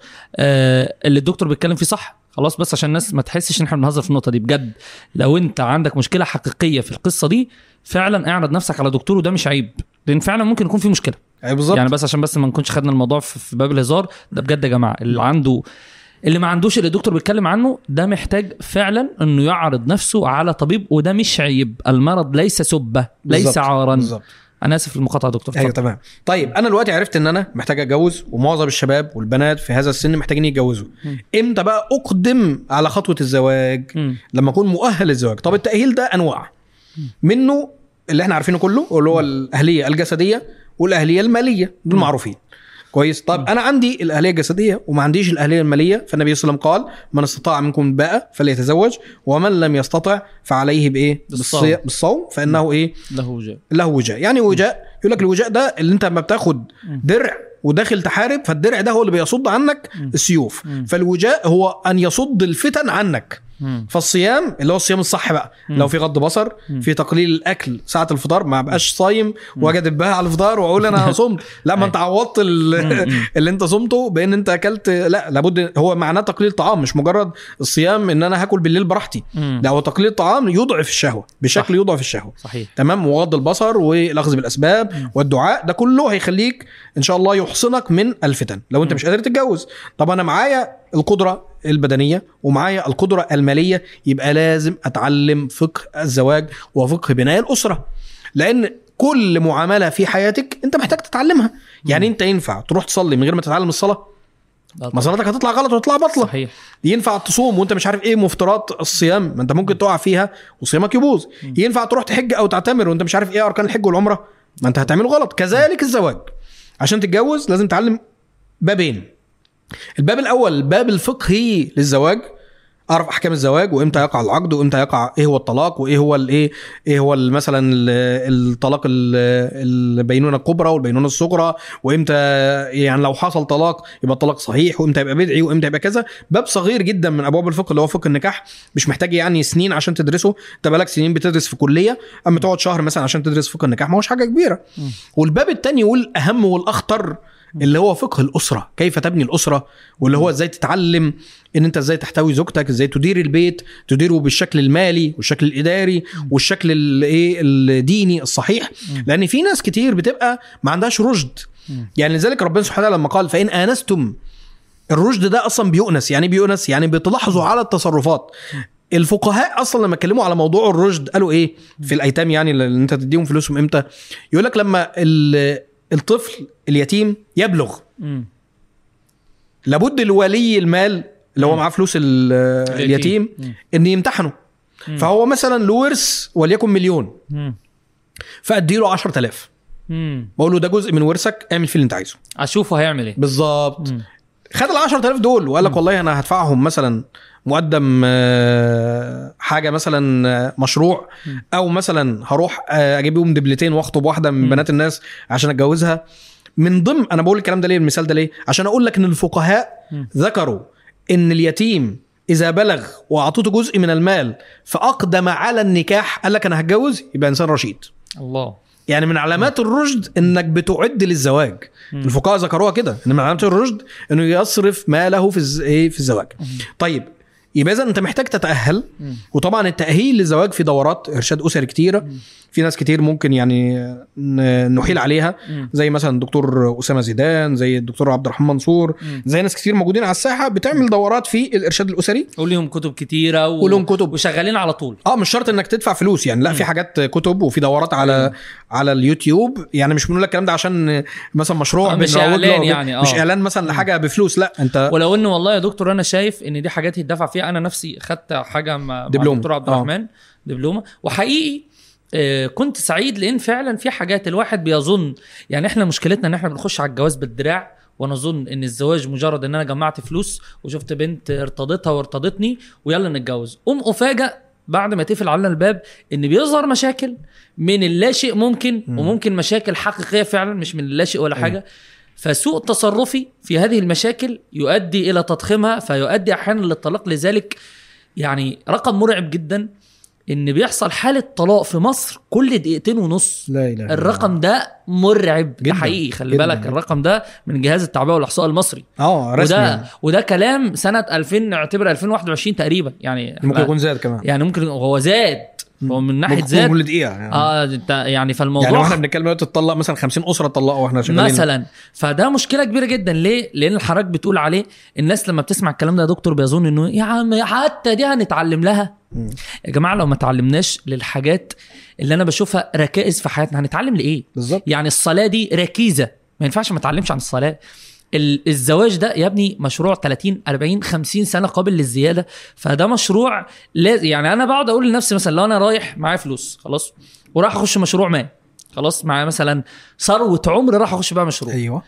آه اللي الدكتور بيتكلم فيه صح خلاص بس عشان الناس ما تحسش ان احنا بنهزر في النقطه دي بجد لو انت عندك مشكله حقيقيه في القصه دي فعلا اعرض نفسك على دكتور وده مش عيب لان فعلا ممكن يكون في مشكله اي بالظبط يعني بس عشان بس ما نكونش خدنا الموضوع في في باب الهزار ده بجد يا جماعه اللي عنده اللي ما عندوش اللي الدكتور بيتكلم عنه ده محتاج فعلا انه يعرض نفسه على طبيب وده مش عيب المرض ليس سبه ليس بالظبط. عارا بالظبط انا اسف في المقاطعه يا دكتور ايوه اتفضل. تمام طيب انا دلوقتي عرفت ان انا محتاج اتجوز ومعظم الشباب والبنات في هذا السن محتاجين يتجوزوا مم. امتى بقى اقدم على خطوه الزواج مم. لما اكون مؤهل للزواج طب التاهيل ده انواع منه اللي احنا عارفينه كله اللي هو الاهليه الجسديه والاهليه الماليه دول معروفين كويس طب انا عندي الاهليه الجسديه وما عنديش الاهليه الماليه فالنبي صلى الله عليه وسلم قال من استطاع منكم الباءة فليتزوج ومن لم يستطع فعليه بايه بالصوم. بالصي- بالصوم فانه ايه له وجه له وجاء يعني وجاء يقول لك الوجاء ده اللي انت لما بتاخد درع وداخل تحارب فالدرع ده هو اللي بيصد عنك السيوف فالوجاء هو ان يصد الفتن عنك مم. فالصيام اللي هو الصيام الصح بقى لو في غض بصر في تقليل الاكل ساعه الفطار ما بقاش صايم واجي ادبها على الفطار واقول انا صمت لا ما انت عوضت ال- اللي انت صمته بان انت اكلت لا لابد هو معناه تقليل طعام مش مجرد الصيام ان انا هاكل بالليل براحتي مم. لا هو تقليل الطعام يضعف الشهوه بشكل صح. يضعف الشهوه صحيح تمام وغض البصر والاخذ بالاسباب والدعاء ده كله هيخليك ان شاء الله يحصنك من الفتن لو انت مش قادر تتجوز طب انا معايا القدره البدنيه ومعايا القدره الماليه يبقى لازم اتعلم فقه الزواج وفقه بناء الاسره لان كل معامله في حياتك انت محتاج تتعلمها يعني انت ينفع تروح تصلي من غير ما تتعلم الصلاه لا ما طبعا. صلاتك هتطلع غلط وتطلع بطله صحيح ينفع تصوم وانت مش عارف ايه مفترات الصيام ما انت ممكن تقع فيها وصيامك يبوظ ينفع تروح تحج او تعتمر وانت مش عارف ايه اركان الحج والعمره ما انت هتعمله غلط كذلك الزواج عشان تتجوز لازم تعلم بابين الباب الاول الباب الفقهي للزواج اعرف احكام الزواج وامتى يقع العقد وامتى يقع ايه هو الطلاق وايه هو الايه ايه هو ال- مثلا ال- الطلاق ال- البينونه الكبرى والبينونه الصغرى وامتى يعني لو حصل طلاق يبقى الطلاق صحيح وامتى يبقى بدعي وامتى يبقى كذا باب صغير جدا من ابواب الفقه اللي هو فقه النكاح مش محتاج يعني سنين عشان تدرسه انت بقالك سنين بتدرس في كليه اما تقعد شهر مثلا عشان تدرس فقه النكاح ما هوش حاجه كبيره والباب الثاني والاهم والاخطر اللي هو فقه الاسره كيف تبني الاسره واللي هو ازاي تتعلم ان انت ازاي تحتوي زوجتك ازاي تدير البيت تديره بالشكل المالي والشكل الاداري والشكل الايه الديني الصحيح لان في ناس كتير بتبقى ما عندهاش رشد يعني لذلك ربنا سبحانه وتعالى لما قال فان انستم الرشد ده اصلا بيؤنس يعني إيه بيؤنس يعني بتلاحظوا على التصرفات الفقهاء اصلا لما اتكلموا على موضوع الرشد قالوا ايه في الايتام يعني اللي انت تديهم فلوسهم امتى يقول لك لما ال- الطفل اليتيم يبلغ مم. لابد لولي المال اللي هو معاه فلوس ال- اليتيم مم. ان يمتحنه فهو مثلا له ورث وليكن مليون مم. فادي له 10000 مم. بقول له ده جزء من ورثك اعمل فيه اللي انت عايزه اشوفه هيعمل ايه بالظبط مم. خد ال 10000 دول وقال لك والله انا هدفعهم مثلا مقدم آه، حاجه مثلا آه، مشروع او مثلا هروح آه، اجيب بيهم دبلتين واخطب واحده من بنات الناس عشان اتجوزها من ضمن انا بقول الكلام ده ليه المثال ده ليه عشان اقول لك ان الفقهاء ذكروا ان اليتيم اذا بلغ واعطيته جزء من المال فاقدم على النكاح قال لك انا هتجوز يبقى انسان رشيد الله يعني من علامات الرشد انك بتعد للزواج الفقهاء ذكروها كده ان من علامات الرشد انه يصرف ماله في الز... إيه في الزواج طيب يبقى اذا انت محتاج تتاهل وطبعا التاهيل للزواج في دورات ارشاد اسري كتيره في ناس كتير ممكن يعني ن- نحيل عليها زي مثلا الدكتور اسامه زيدان زي الدكتور عبد الرحمن منصور زي ناس كتير موجودين على الساحه بتعمل دورات في الارشاد الاسري وليهم كتب كتيره و... ولهم كتب. وشغالين على طول اه مش شرط انك تدفع فلوس يعني لا في حاجات كتب وفي دورات على على اليوتيوب يعني مش بنقول لك الكلام ده عشان مثلا مشروع آه، مش بنروج له إعلان ب- يعني، آه. مش اعلان مثلا لحاجه بفلوس لا انت ولو ان والله يا دكتور انا شايف ان دي حاجات يدفع فيها انا نفسي خدت حاجه مع مع دبلومة. الدكتور عبد آه. الرحمن دبلومه وحقيقي آه، كنت سعيد لان فعلا في حاجات الواحد بيظن يعني احنا مشكلتنا ان احنا بنخش على الجواز بالدراع ونظن ان الزواج مجرد ان انا جمعت فلوس وشفت بنت ارتضتها وارتضتني ويلا نتجوز قوم افاجئ بعد ما تقفل علينا الباب ان بيظهر مشاكل من اللا شيء ممكن وممكن مشاكل حقيقيه فعلا مش من اللا شيء ولا حاجه فسوء تصرفي في هذه المشاكل يؤدي الى تضخيمها فيؤدي احيانا للطلاق لذلك يعني رقم مرعب جدا ان بيحصل حاله طلاق في مصر كل دقيقتين ونص لا اله إلا الله. الرقم ده مرعب ده جداً، حقيقي خلي جداً. بالك الرقم ده من جهاز التعبئه والاحصاء المصري اه رسمي وده يعني. وده كلام سنه 2000 نعتبر 2021 تقريبا يعني ممكن يكون زاد كمان يعني ممكن هو زاد هو من ناحيه ممكن يكون زاد كل دقيقه يعني, اه انت يعني فالموضوع يعني واحنا بنتكلم دلوقتي تطلق مثلا 50 اسره طلقوا واحنا شغالين مثلا فده مشكله كبيره جدا ليه لان حضرتك بتقول عليه الناس لما بتسمع الكلام ده يا دكتور بيظن انه يا عم حتى دي هنتعلم لها يا جماعه لو ما اتعلمناش للحاجات اللي انا بشوفها ركائز في حياتنا هنتعلم لايه بالظبط يعني الصلاه دي ركيزه ما ينفعش ما اتعلمش عن الصلاه ال- الزواج ده يا ابني مشروع 30 40 50 سنه قابل للزياده فده مشروع لازم يعني انا بقعد اقول لنفسي مثلا لو انا رايح معايا فلوس خلاص وراح اخش مشروع ما خلاص معايا مثلا ثروه عمر راح اخش بقى مشروع ايوه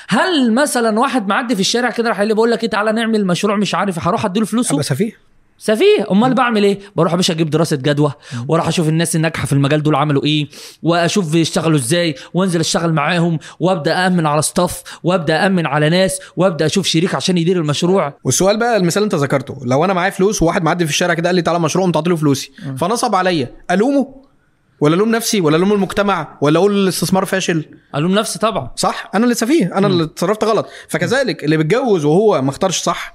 هل مثلا واحد معدي في الشارع كده راح يقول لي بقول لك ايه تعالى نعمل مشروع مش عارف هروح اديله فلوسه ابقى سفيه سفيه امال بعمل ايه بروح يا باشا اجيب دراسه جدوى واروح اشوف الناس الناجحه في المجال دول عملوا ايه واشوف بيشتغلوا ازاي وانزل اشتغل معاهم وابدا امن على ستاف وابدا امن على ناس وابدا اشوف شريك عشان يدير المشروع والسؤال بقى المثال اللي انت ذكرته لو انا معايا فلوس وواحد معدي في الشارع كده قال لي تعالى مشروع قمت له فلوسي فنصب عليا الومه ولا الوم نفسي ولا الوم المجتمع ولا اقول الاستثمار فاشل الوم نفسي طبعا صح انا اللي سفيه انا اللي اتصرفت غلط فكذلك اللي بيتجوز وهو ما اختارش صح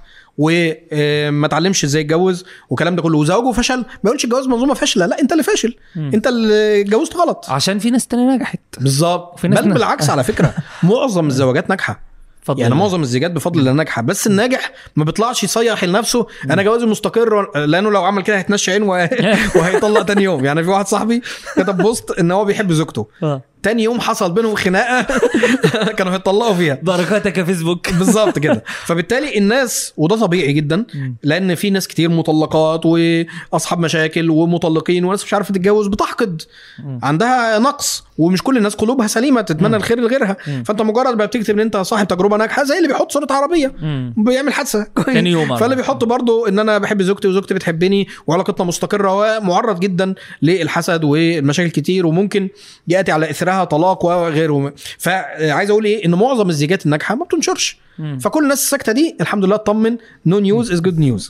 وما اتعلمش ازاي يتجوز والكلام ده كله وزواجه فشل ما يقولش الجواز منظومه فاشله لا انت اللي فاشل انت اللي اتجوزت غلط عشان في ناس تانية نجحت بالظبط في ناس بل نا- بالعكس على فكره معظم الزواجات ناجحه اتفضل يعني معظم الزيجات بفضل الله ناجحه بس الناجح ما بيطلعش يصيح لنفسه انا جوازي مستقر لانه لو عمل كده هيتنشى عين وه- وهيطلق تاني يوم يعني في واحد صاحبي كتب بوست ان هو بيحب زوجته آه. تاني يوم حصل بينهم خناقه كانوا هيطلقوا فيها بركاتك يا فيسبوك بالظبط كده فبالتالي الناس وده طبيعي جدا لان في ناس كتير مطلقات واصحاب مشاكل ومطلقين وناس مش عارفه تتجوز بتحقد عندها نقص ومش كل الناس قلوبها سليمه تتمنى الخير لغيرها فانت مجرد ما بتكتب ان انت صاحب تجربه ناجحه زي اللي بيحط صوره عربيه مم. بيعمل حادثه تاني يوم عمل. فاللي بيحط برضو ان انا بحب زوجتي وزوجتي بتحبني وعلاقتنا مستقره ومعرض جدا للحسد والمشاكل كتير وممكن ياتي على اثرها طلاق وغيره فعايز اقول ايه ان معظم الزيجات الناجحه ما بتنشرش مم. فكل الناس الساكته دي الحمد لله اطمن نو نيوز از جود نيوز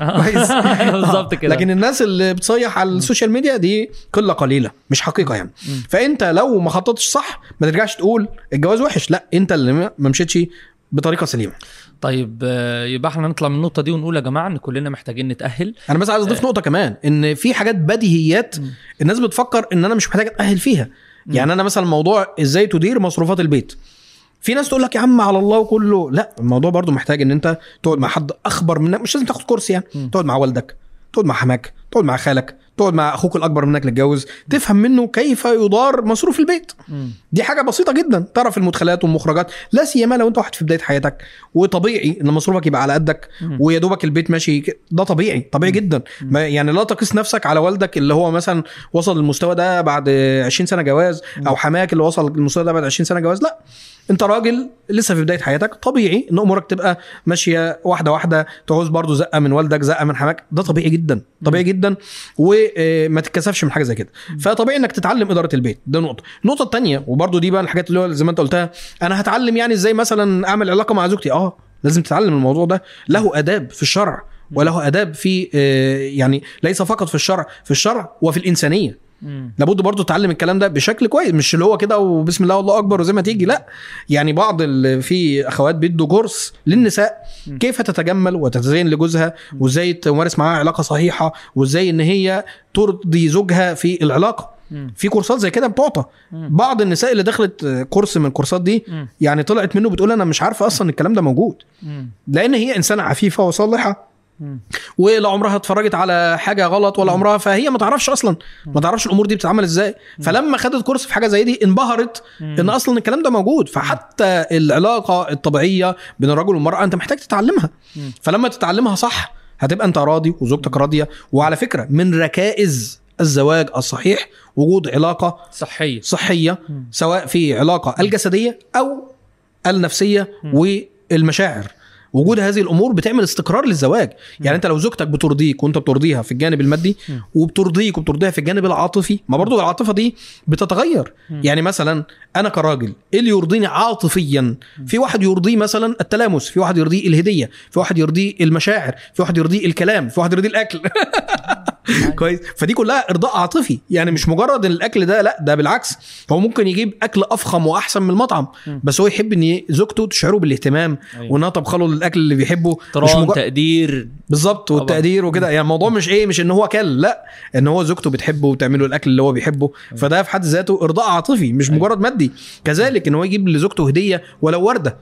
بالظبط كده لكن الناس اللي بتصيح على السوشيال ميديا دي قله قليله مش حقيقه يعني فانت لو ما خططتش صح ما ترجعش تقول الجواز وحش لا انت اللي ما ما مشيتش بطريقه سليمه طيب آه، يبقى احنا نطلع من النقطه دي ونقول يا جماعه ان كلنا محتاجين نتاهل انا بس عايز اضيف نقطه كمان ان في حاجات بديهيات الناس بتفكر ان انا مش محتاج اتاهل فيها يعني انا مثلا موضوع ازاي تدير مصروفات البيت في ناس تقول لك يا عم على الله وكله لا الموضوع برضو محتاج ان انت تقعد مع حد اخبر منك مش لازم تاخد كورس يعني تقعد مع والدك تقعد مع حماك تقعد مع خالك تقعد مع اخوك الاكبر منك اللي اتجوز تفهم منه كيف يدار مصروف البيت مم. دي حاجه بسيطه جدا تعرف المدخلات والمخرجات لا سيما لو انت واحد في بدايه حياتك وطبيعي ان مصروفك يبقى على قدك مم. ويا دوبك البيت ماشي ك- ده طبيعي طبيعي جدا ما يعني لا تقيس نفسك على والدك اللي هو مثلا وصل للمستوى ده بعد 20 سنه جواز او حماك اللي وصل للمستوى ده بعد 20 سنه جواز لا انت راجل لسه في بدايه حياتك طبيعي ان امورك تبقى ماشيه واحده واحده تعوز برضو زقه من والدك زقه من حماك ده طبيعي جدا طبيعي جدا وما تتكسفش من حاجه زي كده فطبيعي انك تتعلم اداره البيت ده نقطه النقطه الثانيه وبرضو دي بقى الحاجات اللي هو زي ما انت قلتها انا هتعلم يعني ازاي مثلا اعمل علاقه مع زوجتي اه لازم تتعلم الموضوع ده له اداب في الشرع وله اداب في آه، يعني ليس فقط في الشرع في الشرع وفي الانسانيه مم. لابد برضه تتعلم الكلام ده بشكل كويس مش اللي هو كده وبسم الله والله اكبر وزي ما تيجي لا يعني بعض ال- في اخوات بيدوا كورس للنساء كيف تتجمل وتتزين لجوزها وازاي تمارس معاه علاقه صحيحه وازاي ان هي ترضي زوجها في العلاقه مم. في كورسات زي كده بتعطى بعض النساء اللي دخلت كورس من الكورسات دي مم. يعني طلعت منه بتقول انا مش عارفه اصلا الكلام ده موجود مم. لان هي انسانه عفيفه وصالحه مم. ولا عمرها اتفرجت على حاجه غلط ولا عمرها فهي ما تعرفش اصلا ما تعرفش الامور دي بتتعمل ازاي فلما خدت كورس في حاجه زي دي انبهرت ان اصلا الكلام ده موجود فحتى العلاقه الطبيعيه بين الرجل والمراه انت محتاج تتعلمها فلما تتعلمها صح هتبقى انت راضي وزوجتك راضيه وعلى فكره من ركائز الزواج الصحيح وجود علاقه صحيه صحيه سواء في علاقه الجسديه او النفسيه والمشاعر وجود هذه الامور بتعمل استقرار للزواج يعني انت لو زوجتك بترضيك وانت بترضيها في الجانب المادي وبترضيك وبترضيها في الجانب العاطفي ما برضو العاطفه دي بتتغير يعني مثلا انا كراجل ايه اللي يرضيني عاطفيا في واحد يرضيه مثلا التلامس في واحد يرضيه الهديه في واحد يرضيه المشاعر في واحد يرضيه الكلام في واحد يرضيه الاكل كويس فدي كلها ارضاء عاطفي يعني مش مجرد ان الاكل ده لا ده بالعكس هو ممكن يجيب اكل افخم واحسن من المطعم بس هو يحب ان زوجته تشعره بالاهتمام أيوة. وانها طبخ له الاكل اللي بيحبه مش احترام مجرد تقدير بالظبط والتقدير وكده يعني الموضوع مش ايه مش ان هو كل لا ان هو زوجته بتحبه وتعمل له الاكل اللي هو بيحبه فده في حد ذاته ارضاء عاطفي مش مجرد مادي كذلك ان هو يجيب لزوجته هديه ولو ورده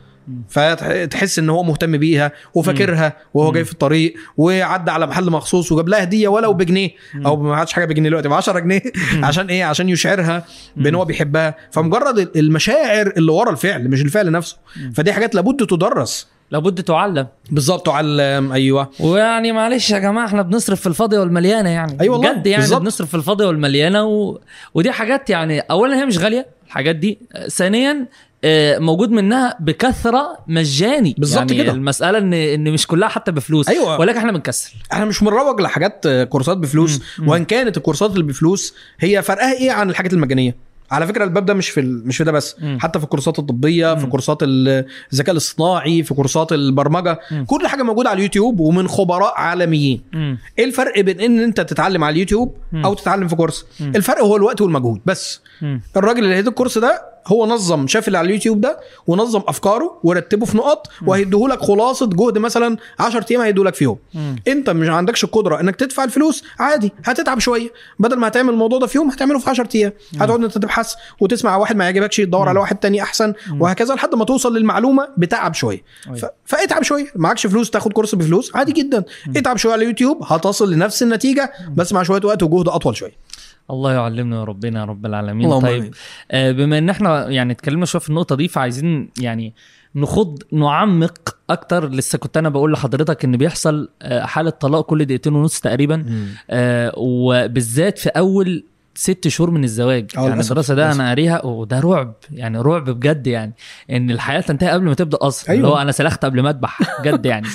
فتحس ان هو مهتم بيها وفاكرها وهو جاي في الطريق وعدى على محل مخصوص وجاب لها هديه ولو بجنيه او ما عادش حاجه بجنيه دلوقتي ب 10 جنيه عشان ايه عشان يشعرها بان هو بيحبها فمجرد المشاعر اللي ورا الفعل مش الفعل نفسه فدي حاجات لابد تدرس لابد تعلم بالظبط تعلم ايوه ويعني معلش يا جماعه احنا بنصرف في الفاضيه والمليانه يعني أي والله، بجد يعني بالظبط. بنصرف في الفاضيه والمليانه و... ودي حاجات يعني اولا هي مش غاليه الحاجات دي ثانيا آه، موجود منها بكثره مجاني بالظبط يعني كده. المساله ان ان مش كلها حتى بفلوس أيوة. ولكن احنا بنكسل احنا مش بنروج لحاجات آه، كورسات بفلوس مم. وان كانت الكورسات اللي بفلوس هي فرقها ايه عن الحاجات المجانيه على فكره الباب ده مش في ال- مش في ده بس مم. حتى في الكورسات الطبيه في مم. كورسات ال- الذكاء الاصطناعي في كورسات البرمجه مم. كل حاجه موجوده على اليوتيوب ومن خبراء عالميين مم. ايه الفرق بين ان انت تتعلم على اليوتيوب مم. او تتعلم في كورس مم. الفرق هو الوقت والمجهود بس مم. الراجل اللي هيدي الكورس ده هو نظم شاف اللي على اليوتيوب ده ونظم افكاره ورتبه في نقط وهيديهولك خلاصه جهد مثلا 10 ايام هيديهولك فيهم مم. انت مش عندكش القدره انك تدفع الفلوس عادي هتتعب شويه بدل ما هتعمل الموضوع ده في يوم هتعمله في 10 ايام هتقعد انت تبحث وتسمع واحد ما يعجبكش تدور على واحد تاني احسن وهكذا لحد ما توصل للمعلومه بتعب شويه أيوة. ف... فاتعب شويه معكش فلوس تاخد كورس بفلوس عادي جدا اتعب شويه على اليوتيوب هتصل لنفس النتيجه بس مع شويه وقت وجهد اطول شويه الله يعلمنا يا ربنا يا رب العالمين اللهم طيب آمين. آه، بما ان احنا يعني اتكلمنا شويه في النقطه دي فعايزين يعني نخض نعمق اكتر لسه كنت انا بقول لحضرتك ان بيحصل آه، حاله طلاق كل دقيقتين ونص تقريبا آه، وبالذات في اول ست شهور من الزواج آه، يعني للأسف، الدراسه ده للأسف. انا قاريها وده رعب يعني رعب بجد يعني ان الحياه تنتهي قبل ما تبدا اصلا أيوة. اللي هو انا سلخت قبل ما اذبح بجد يعني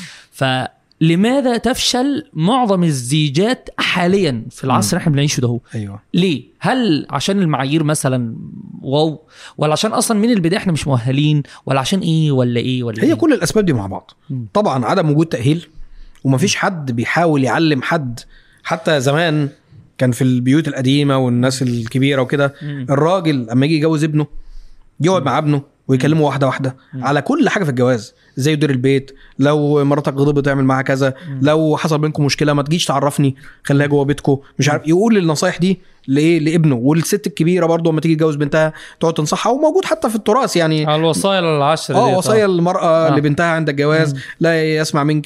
فلماذا تفشل معظم الزيجات حاليا في العصر اللي احنا بنعيشه ده هو ايوه ليه؟ هل عشان المعايير مثلا واو ولا عشان اصلا من البدايه احنا مش مؤهلين ولا عشان ايه ولا ايه ولا هي إيه؟ كل الاسباب دي مع بعض مم. طبعا عدم وجود تاهيل ومفيش حد بيحاول يعلم حد حتى زمان كان في البيوت القديمه والناس الكبيره وكده مم. الراجل اما يجي يجوز ابنه يقعد مع ابنه ويكلمه واحده واحده على كل حاجه في الجواز ازاي يدير البيت لو مراتك غضبت تعمل معاها كذا لو حصل بينكم مشكله ما تجيش تعرفني خليها جوه بيتكم مش عارف يقول النصايح دي لايه لابنه والست الكبيره برضه لما تيجي تجوز بنتها تقعد تنصحها وموجود حتى في التراث يعني على الوصايا للعشر اه دي وصايا المرأة آه. آه. لبنتها عند الجواز لا يسمع منك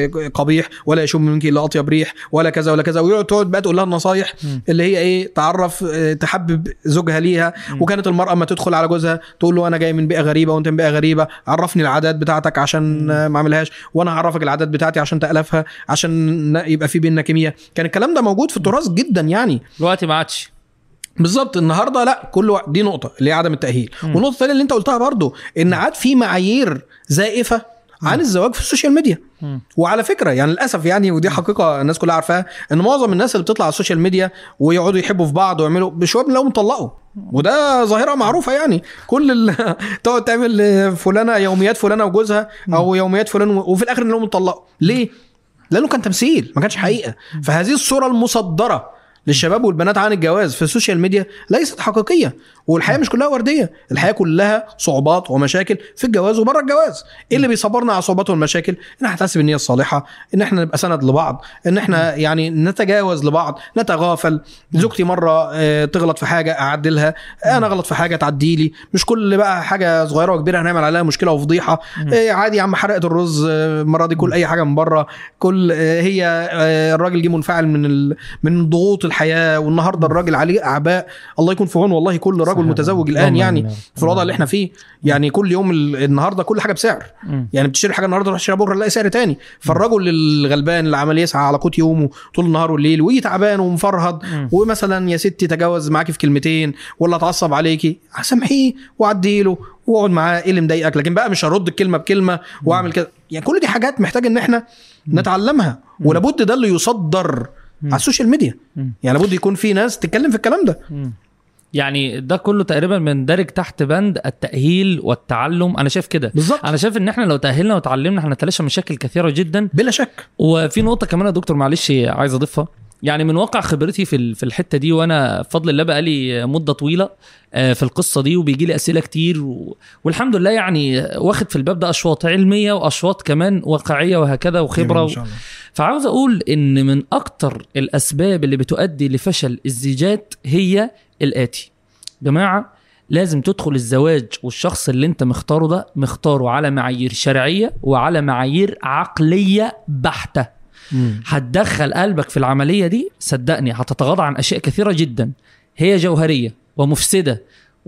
قبيح ولا يشم منك الا اطيب ريح ولا كذا ولا كذا ويقعد تقعد بقى تقول لها النصايح مم. اللي هي ايه تعرف آه، تحبب زوجها ليها وكانت المرأة ما تدخل على جوزها تقول له انا جاي من بيئة غريبة وانت من بيئة غريبة عرفني العادات بتاعتك عشان آه، ما اعملهاش وانا هعرفك العادات بتاعتي عشان تألفها عشان ن- يبقى في بيننا كيمياء كان الكلام ده موجود في التراث جدا يعني دلوقتي ما عادش بالظبط النهارده لا كل وقت دي نقطه اللي هي عدم التاهيل والنقطه الثانيه اللي انت قلتها برضو ان عاد في معايير زائفه عن الزواج في السوشيال ميديا مم. وعلى فكره يعني للاسف يعني ودي حقيقه الناس كلها عارفاها ان معظم الناس اللي بتطلع على السوشيال ميديا ويقعدوا يحبوا في بعض ويعملوا بشويه بنلاقيهم طلقوا وده ظاهره معروفه يعني كل ال... تقعد تعمل فلانه يوميات فلانه وجوزها او يوميات فلان و- وفي الاخر انهم طلقوا ليه؟ لانه كان تمثيل ما كانش حقيقه فهذه الصوره المصدره للشباب والبنات عن الجواز في السوشيال ميديا ليست حقيقيه والحياه مش كلها ورديه الحياه كلها صعوبات ومشاكل في الجواز وبره الجواز ايه اللي بيصبرنا على الصعوبات والمشاكل ان احنا نحتسب النيه الصالحه ان احنا نبقى سند لبعض ان احنا يعني نتجاوز لبعض نتغافل زوجتي مره آه، تغلط في حاجه اعدلها انا غلط في حاجه تعدي لي مش كل بقى حاجه صغيره وكبيره هنعمل عليها مشكله وفضيحه آه، عادي يا عم حرقت الرز آه، المره دي كل اي حاجه من بره كل آه، هي آه، الراجل جه منفعل من ال... من ضغوط الحياه والنهارده الراجل عليه اعباء الله يكون في عون والله كل رجل صحيح. متزوج اللهم الان يعني آمين. في الوضع اللي احنا فيه يعني كل يوم ال- النهارده كل حاجه بسعر مم. يعني بتشتري حاجه النهارده تروح تشتريها بكره تلاقي سعر تاني فالرجل الغلبان اللي عمال يسعى على قوت يومه طول النهار والليل ويجي تعبان ومفرهد مم. ومثلا يا ستي تجاوز معاكي في كلمتين ولا اتعصب عليكي سامحيه وعدي له واقعد معاه ايه اللي مضايقك لكن بقى مش هرد الكلمه بكلمه واعمل كده يعني كل دي حاجات محتاج ان احنا نتعلمها ولابد ده اللي يصدر على السوشيال ميديا مم. يعني لابد يكون في ناس تتكلم في الكلام ده مم. يعني ده كله تقريبا مندرج تحت بند التأهيل والتعلم انا شايف كده بالظبط انا شايف ان احنا لو تأهلنا وتعلمنا هنتلاشى مشاكل كثيرة جدا بلا شك وفي نقطة كمان يا دكتور معلش عايز اضيفها يعني من واقع خبرتي في ال- في الحته دي وانا بفضل الله بقالي مده طويله آه، في القصه دي وبيجي لي اسئله كتير و... والحمد لله يعني واخد في الباب ده اشواط علميه واشواط كمان واقعيه وهكذا وخبره جميل و... ان شاء الله فعاوز اقول ان من اكتر الاسباب اللي بتؤدي لفشل الزيجات هي الاتي جماعه لازم تدخل الزواج والشخص اللي انت مختاره ده مختاره على معايير شرعيه وعلى معايير عقليه بحته مم. هتدخل قلبك في العمليه دي صدقني هتتغاضى عن اشياء كثيره جدا هي جوهريه ومفسده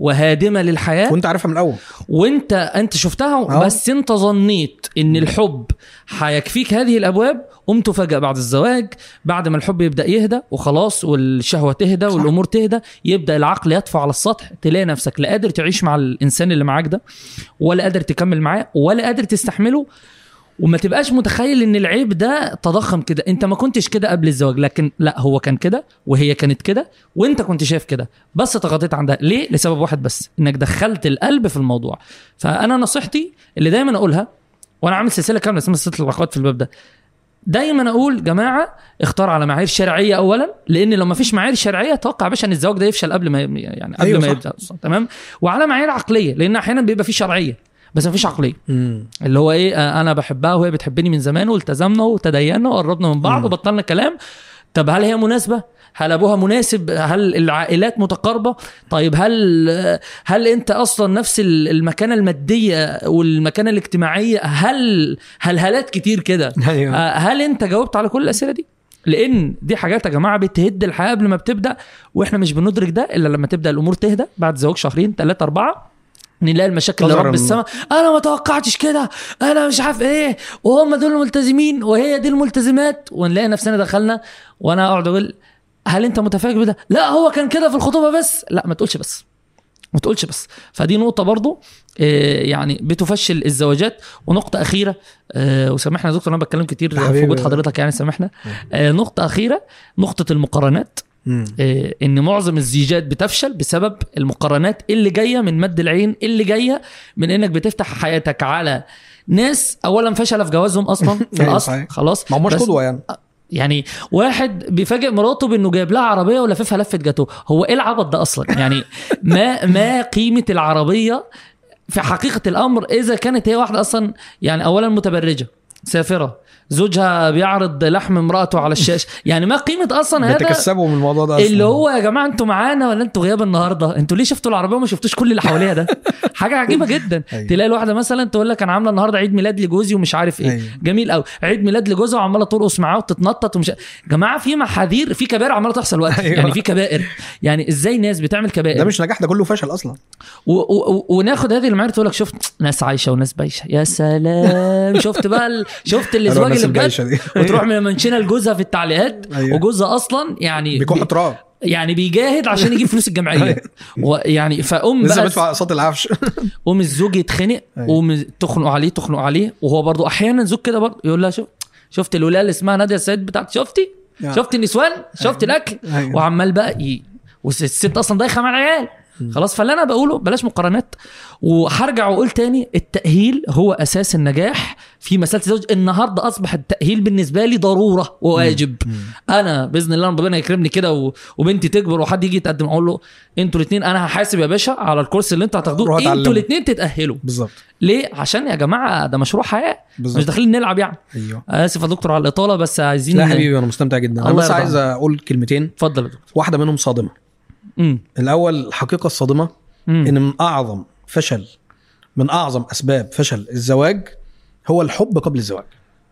وهادمه للحياه وانت عارفها من الاول وانت انت شفتها آه. بس انت ظنيت ان الحب هيكفيك هذه الابواب قمت فجاه بعد الزواج بعد ما الحب يبدا يهدى وخلاص والشهوه تهدى صح. والامور تهدى يبدا العقل يطفو على السطح تلاقي نفسك لا قادر تعيش مع الانسان اللي معاك ده ولا قادر تكمل معاه ولا قادر تستحمله وما تبقاش متخيل ان العيب ده تضخم كده انت ما كنتش كده قبل الزواج لكن لا هو كان كده وهي كانت كده وانت كنت شايف كده بس تغاضيت عن ده ليه لسبب واحد بس انك دخلت القلب في الموضوع فانا نصيحتي اللي دايما اقولها وانا عامل سلسله كامله اسمها سلسله العلاقات في الباب ده دايما اقول جماعه اختار على معايير شرعيه اولا لان لو ما فيش معايير شرعيه توقع يا باشا ان الزواج ده يفشل قبل ما يعني قبل أيوة ما صح. يبدا أصلاً، تمام وعلى معايير عقليه لان احيانا بيبقى في شرعيه بس ما فيش عقليه مم. اللي هو ايه آه، انا بحبها وهي بتحبني من زمان والتزمنا وتدينا وقربنا من بعض مم. وبطلنا كلام طب هل هي مناسبه هل ابوها مناسب هل العائلات متقاربه طيب هل هل انت اصلا نفس ال- المكانه الماديه والمكانه الاجتماعيه هل هل هالات كتير كده ايوه آه، هل انت جاوبت على كل الاسئله دي لان دي حاجات يا جماعه بتهد الحياه قبل ما بتبدا واحنا مش بندرك ده الا لما تبدا الامور تهدى بعد زواج شهرين ثلاثه اربعه نلاقي المشاكل تظهر لرب الم- السماء انا ما توقعتش كده انا مش عارف ايه وهم دول الملتزمين وهي دي الملتزمات ونلاقي نفسنا دخلنا وانا اقعد اقول هل انت متفاجئ بده لا هو كان كده في الخطوبه بس لا ما تقولش بس ما تقولش بس فدي نقطة برضو آه، يعني بتفشل الزواجات ونقطة أخيرة آه، وسامحنا يا دكتور أنا بتكلم كتير يا في حبيبي. وجود حضرتك يعني سامحنا آه، نقطة أخيرة نقطة المقارنات مم. آه، ان معظم الزيجات بتفشل بسبب المقارنات اللي جايه من مد العين اللي جايه من انك بتفتح حياتك على ناس اولا فشل في جوازهم اصلا في أيوة الاصل صحيح. خلاص ما هماش بس- قدوه يعني يعني واحد بيفاجئ مراته بانه جايب لها عربيه ولففها لفه جاتوه هو ايه العبط ده اصلا يعني ما ما قيمه العربيه في حقيقه الامر اذا كانت هي واحده اصلا يعني اولا متبرجه سافره زوجها بيعرض لحم امراته على الشاشه يعني ما قيمه اصلا هذا بيتكسبوا من الموضوع ده اصلا اللي هو يا جماعه انتوا معانا ولا انتوا غياب النهارده انتوا ليه شفتوا العربيه وما شفتوش كل اللي حواليها ده حاجه عجيبه جدا أيوة. تلاقي الواحده مثلا تقول لك انا عامله النهارده عيد ميلاد لجوزي ومش عارف ايه أيوة. جميل قوي عيد ميلاد لجوزها وعماله ترقص معاه وتتنطط ومش جماعه في محاذير في كبائر عماله تحصل وقت أيوة. يعني في كبائر يعني ازاي ناس بتعمل كبائر ده مش نجاح ده كله فشل اصلا و- و- و- وناخد هذه المعايير تقول لك شفت ناس عايشه وناس بايشه يا سلام شفت بقى ال... شفت حلوة الازواج الناس اللي بجد البايشة دي. وتروح منشنه لجوزها في التعليقات أيوة. وجوزها اصلا يعني بيكحوا تراب يعني بيجاهد عشان يجيب فلوس الجمعيه ويعني فام لسه بقى بدفع اقساط العفش ام الزوج يتخنق أيوة. وم تخنق عليه تخنق عليه وهو برضو احيانا زوج كده برضو يقول لها شوف شفت الولايه اللي اسمها ناديه السيد بتاعت شفتي يا. شفت النسوان شفت الاكل أيوة. وعمال بقى ي... والست اصلا دايخه مع العيال خلاص فاللي انا بقوله بلاش مقارنات وهرجع واقول تاني التاهيل هو اساس النجاح في مساله الزواج النهارده اصبح التاهيل بالنسبه لي ضروره وواجب انا باذن الله ربنا يكرمني كده و... وبنتي تكبر وحد يجي يتقدم اقول له انتوا الاثنين انا هحاسب يا باشا على الكورس اللي انتوا روحوا هتاخدوه اتعلموا. انتوا الاثنين تتاهلوا بالظبط ليه عشان يا جماعه ده مشروع حياه مش بالظبط داخلين نلعب يعني ايوه اسف يا دكتور على الاطاله بس عايزين لا يا حبيبي انا مستمتع جدا انا الله بس يرضى عايز اقول كلمتين اتفضل يا دكتور واحده منهم صادمه امم الاول الحقيقه الصادمه امم ان من اعظم فشل من اعظم اسباب فشل الزواج هو الحب قبل الزواج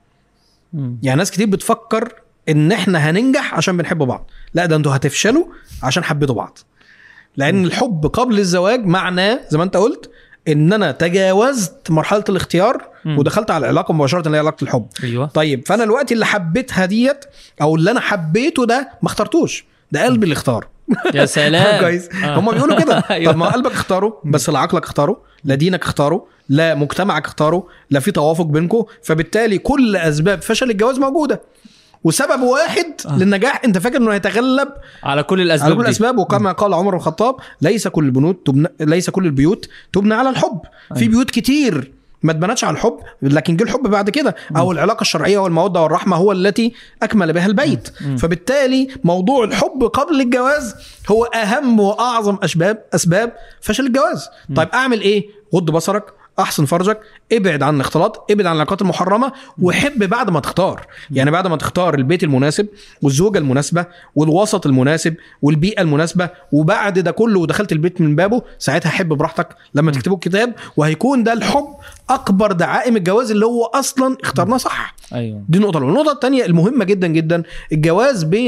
أمم. يعني ناس كتير بتفكر ان احنا هننجح عشان بنحب بعض لا ده انتوا هتفشلوا عشان حبيتوا بعض لان الحب قبل الزواج معناه زي ما انت قلت ان انا تجاوزت مرحله الاختيار مم. ودخلت على العلاقه مباشره اللي هي علاقه الحب ايوه طيب فانا الوقت اللي حبيتها ديت او اللي انا حبيته ده ما اخترتوش ده قلبي اللي اختار يا سلام كويس آه. هم بيقولوا كده أيوة. طب ما قلبك اختاره بس لا عقلك اختاره لا دينك اختاره لا مجتمعك اختاره لا في توافق بينكم فبالتالي كل اسباب فشل الجواز موجوده وسبب واحد آه. للنجاح انت فاكر انه هيتغلب على كل الاسباب على كل دي. الاسباب وكما قال عمر بن الخطاب ليس كل البنوت تبنى ليس كل البيوت تبنى على الحب في أيوة. بيوت كتير ما اتبنتش على الحب لكن جه الحب بعد كده او العلاقه الشرعيه والموده والرحمه هو التي اكمل بها البيت مم. فبالتالي موضوع الحب قبل الجواز هو اهم واعظم اسباب اسباب فشل الجواز طيب اعمل ايه غض بصرك احسن فرجك ابعد عن الاختلاط ابعد عن العلاقات المحرمه وحب بعد ما تختار يعني بعد ما تختار البيت المناسب والزوجه المناسبه والوسط المناسب والبيئه المناسبه وبعد ده كله ودخلت البيت من بابه ساعتها حب براحتك لما تكتبوا الكتاب وهيكون ده الحب اكبر دعائم الجواز اللي هو اصلا اخترناه صح ايوه دي النقطه الاولى النقطه الثانيه المهمه جدا جدا الجواز بين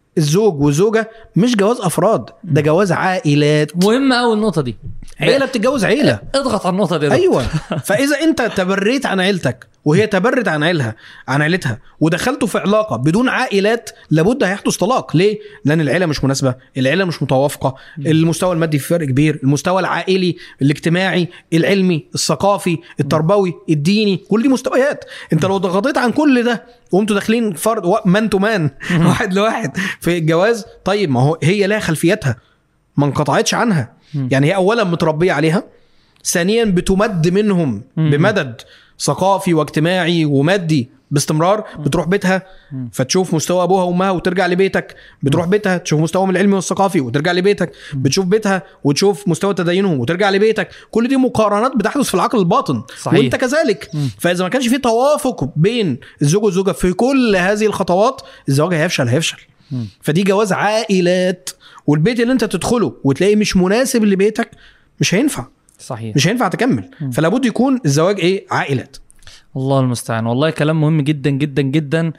الزوج والزوجه مش جواز افراد ده جواز عائلات مهمه قوي النقطه دي عيله بتتجوز عيله اضغط على النقطه دي يا دكتور. ايوه فاذا انت تبريت عن عيلتك وهي تبرت عن عيلها عن عيلتها ودخلتوا في علاقه بدون عائلات لابد هيحدث طلاق ليه لان العيله مش مناسبه العيله مش متوافقه المستوى المادي في فرق كبير المستوى العائلي الاجتماعي العلمي الثقافي التربوي الديني كل دي مستويات انت لو ضغطيت عن كل ده وانتوا داخلين فرد مان تو مان واحد لواحد في الجواز طيب ما هو هي لها خلفياتها ما انقطعتش عنها يعني هي اولا متربيه عليها ثانيا بتمد منهم مم. بمدد ثقافي واجتماعي ومادي باستمرار بتروح بيتها فتشوف مستوى ابوها وامها وترجع لبيتك بتروح بيتها تشوف مستواهم العلمي والثقافي وترجع لبيتك بتشوف بيتها وتشوف مستوى تدينهم وترجع لبيتك كل دي مقارنات بتحدث في العقل الباطن صحيح. وانت كذلك فاذا ما كانش في توافق بين الزوج والزوجه في كل هذه الخطوات الزواج هيفشل هيفشل فدي جواز عائلات والبيت اللي انت تدخله وتلاقيه مش مناسب لبيتك مش هينفع صحيح مش هينفع تكمل فلا بد يكون الزواج ايه عائلات الله المستعان والله كلام مهم جدا جدا جدا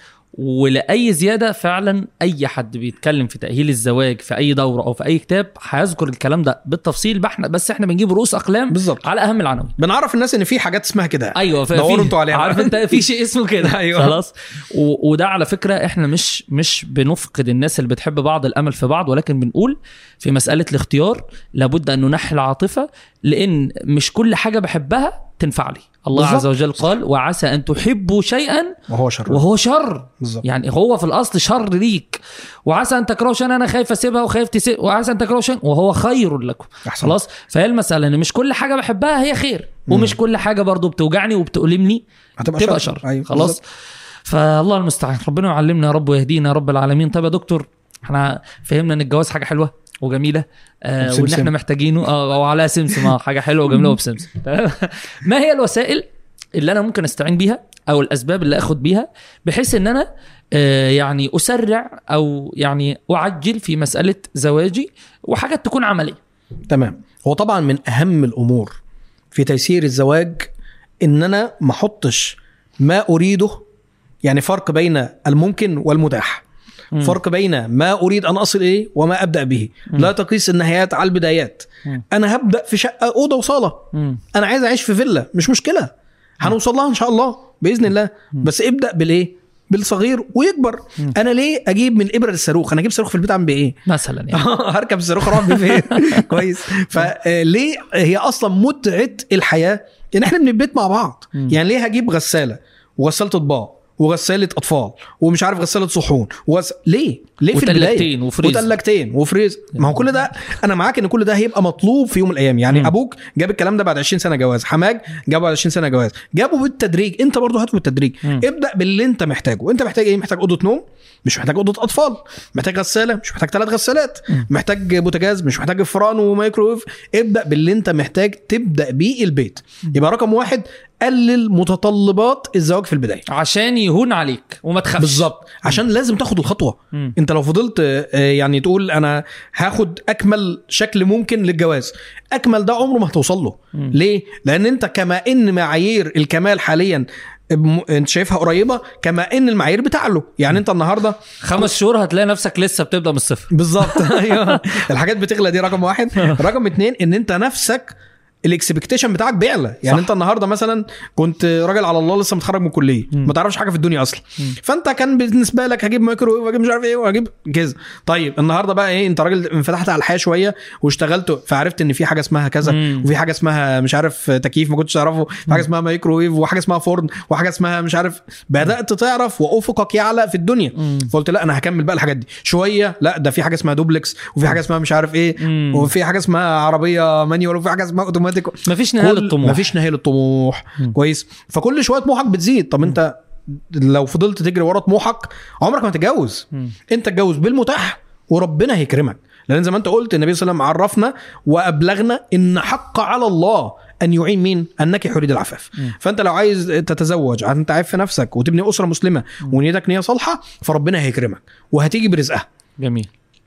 ولاي زياده فعلا اي حد بيتكلم في تاهيل الزواج في اي دوره او في اي كتاب هيذكر الكلام ده بالتفصيل بقى احنا بس احنا بنجيب رؤوس اقلام بالظبط. على اهم العناوين بنعرف الناس ان في حاجات اسمها كده ايوه ف- دوروا في- انتوا عليها عارف انت في شيء اسمه كده أيوة. خلاص و... وده على فكره احنا مش مش بنفقد الناس اللي بتحب بعض الامل في بعض ولكن بنقول في مساله الاختيار لابد ان ننحي العاطفه لان مش كل حاجه بحبها تنفع لي الله بالظبط. عز وجل قال وعسى ان تحبوا شيئا وهو شر وهو شر بالظبط يعني هو في الاصل شر ليك وعسى ان تكرهوا شيئا انا خايف اسيبها وخايف تسيب وعسى ان تكرهوا شيئا وهو خير لكم أحسن. خلاص فهي المساله ان مش كل حاجه بحبها هي خير ومش كل حاجه برضو بتوجعني وبتؤلمني هتبقى تبقى شر. شر أيوة، خلاص بالظبط. فالله المستعان ربنا يعلمنا يا رب ويهدينا يا رب العالمين طيب يا دكتور احنا فهمنا ان الجواز حاجه حلوه وجميله آه وان وبسمسم. احنا محتاجينه اه او على سمسم اه حاجه حلوه وجميله وبسمسم تمام ما هي الوسائل اللي انا ممكن استعين بيها او الاسباب اللي اخد بيها بحيث ان انا آه يعني اسرع او يعني اعجل في مساله زواجي وحاجات تكون عمليه تمام هو طبعا من اهم الامور في تيسير الزواج ان انا ما احطش ما اريده يعني فرق بين الممكن والمتاح مم. فرق بين ما اريد ان اصل اليه وما ابدا به لا تقيس النهايات على البدايات مم. انا هبدا في شقه اوضه وصاله مم. انا عايز اعيش في فيلا مش مشكله هنوصل لها ان شاء الله باذن الله بس ابدا بالايه بالصغير ويكبر انا ليه اجيب من الابره للصاروخ انا اجيب صاروخ في البيت اعمل بيه ايه مثلا يعني هركب الصاروخ اروح بيه فين كويس فليه هي اصلا متعه الحياه ان احنا بنبيت مع بعض يعني ليه هجيب غساله وغساله اطباق وغساله اطفال ومش عارف غساله صحون وغس... ليه ليه في البدايه وتلاجتين وفريز. وتلاجتين وفريز ما هو كل ده انا معاك ان كل ده هيبقى مطلوب في يوم من الايام يعني مم. ابوك جاب الكلام ده بعد 20 سنه جواز حماك جابه بعد 20 سنه جواز جابه بالتدريج انت برضه هاته بالتدريج مم. ابدا باللي انت محتاجه انت محتاج ايه محتاج اوضه نوم مش محتاج اوضه اطفال محتاج غساله مش محتاج ثلاث غسالات محتاج بوتاجاز مش محتاج فران ومايكرويف ابدا باللي انت محتاج تبدا بيه البيت يبقى رقم واحد قلل متطلبات الزواج في البدايه عشان يهون عليك وما تخافش بالظبط عشان لازم تاخد الخطوه مم. انت لو فضلت آه، يعني تقول انا هاخد اكمل شكل ممكن للجواز اكمل ده عمره ما هتوصل له مم. ليه لان انت كما ان معايير الكمال حاليا م- انت شايفها قريبه كما ان المعايير بتعلو يعني انت النهارده خمس شهور هتلاقي نفسك لسه بتبدا من الصفر بالظبط ايوه الحاجات بتغلى دي رقم واحد رقم اتنين ان انت نفسك الاكسبكتيشن بتاعك بيعلى يعني صح. انت النهارده مثلا كنت راجل على الله لسه متخرج من الكليه مم. ما تعرفش حاجه في الدنيا اصلا مم. فانت كان بالنسبه لك هجيب مايكرويف واجيب مش عارف ايه واجيب كذا طيب النهارده بقى ايه انت راجل انفتحت على الحياه شويه واشتغلت فعرفت ان في حاجه اسمها كذا مم. وفي حاجه اسمها مش عارف تكييف ما كنتش تعرفه في حاجه اسمها مايكرويف وحاجه اسمها فرن وحاجه اسمها مش عارف بدات تعرف وافقك يعلى في الدنيا مم. فقلت لا انا هكمل بقى الحاجات دي شويه لا ده في حاجه اسمها دوبلكس وفي حاجه اسمها مش عارف ايه مم. وفي حاجه اسمها عربيه مانيوال وفي حاجه اسمها اوتوماتيك مفيش نهايه للطموح مفيش نهايه للطموح مم. كويس فكل شويه طموحك بتزيد طب انت لو فضلت تجري ورا طموحك عمرك ما هتتجوز مم. انت اتجوز بالمتاح وربنا هيكرمك لان زي ما انت قلت النبي صلى الله عليه وسلم عرفنا وابلغنا ان حق على الله ان يعين مين النكح يريد العفاف مم. فانت لو عايز تتزوج عشان تعف في نفسك وتبني اسره مسلمه ونيتك نيه صالحه فربنا هيكرمك وهتيجي برزقها جميل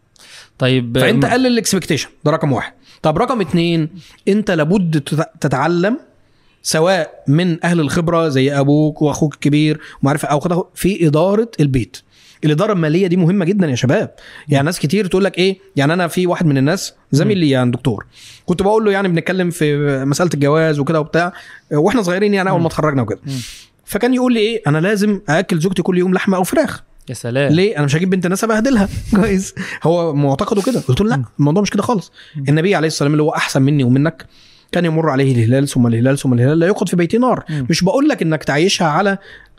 طيب فانت م- قلل الاكسبكتيشن ده رقم واحد طب رقم اتنين انت لابد تت- تتعلم سواء من اهل الخبره زي ابوك واخوك الكبير ومعرفه او خد- في اداره البيت الاداره الماليه دي مهمه جدا يا شباب يعني ناس كتير تقول لك ايه يعني انا في واحد من الناس زميل لي يعني دكتور كنت بقول له يعني بنتكلم في مساله الجواز وكده وبتاع واحنا صغيرين يعني اول ما اتخرجنا وكده مم. فكان يقول لي ايه انا لازم اكل زوجتي كل يوم لحمه او فراخ يا سلام ليه انا مش هجيب بنت ناس ابهدلها كويس هو معتقده كده قلت له لا الموضوع مش كده خالص النبي عليه الصلاه والسلام اللي هو احسن مني ومنك كان يمر عليه الهلال ثم الهلال ثم الهلال لا يوقد في بيتي نار مم. مش بقول لك انك تعيشها على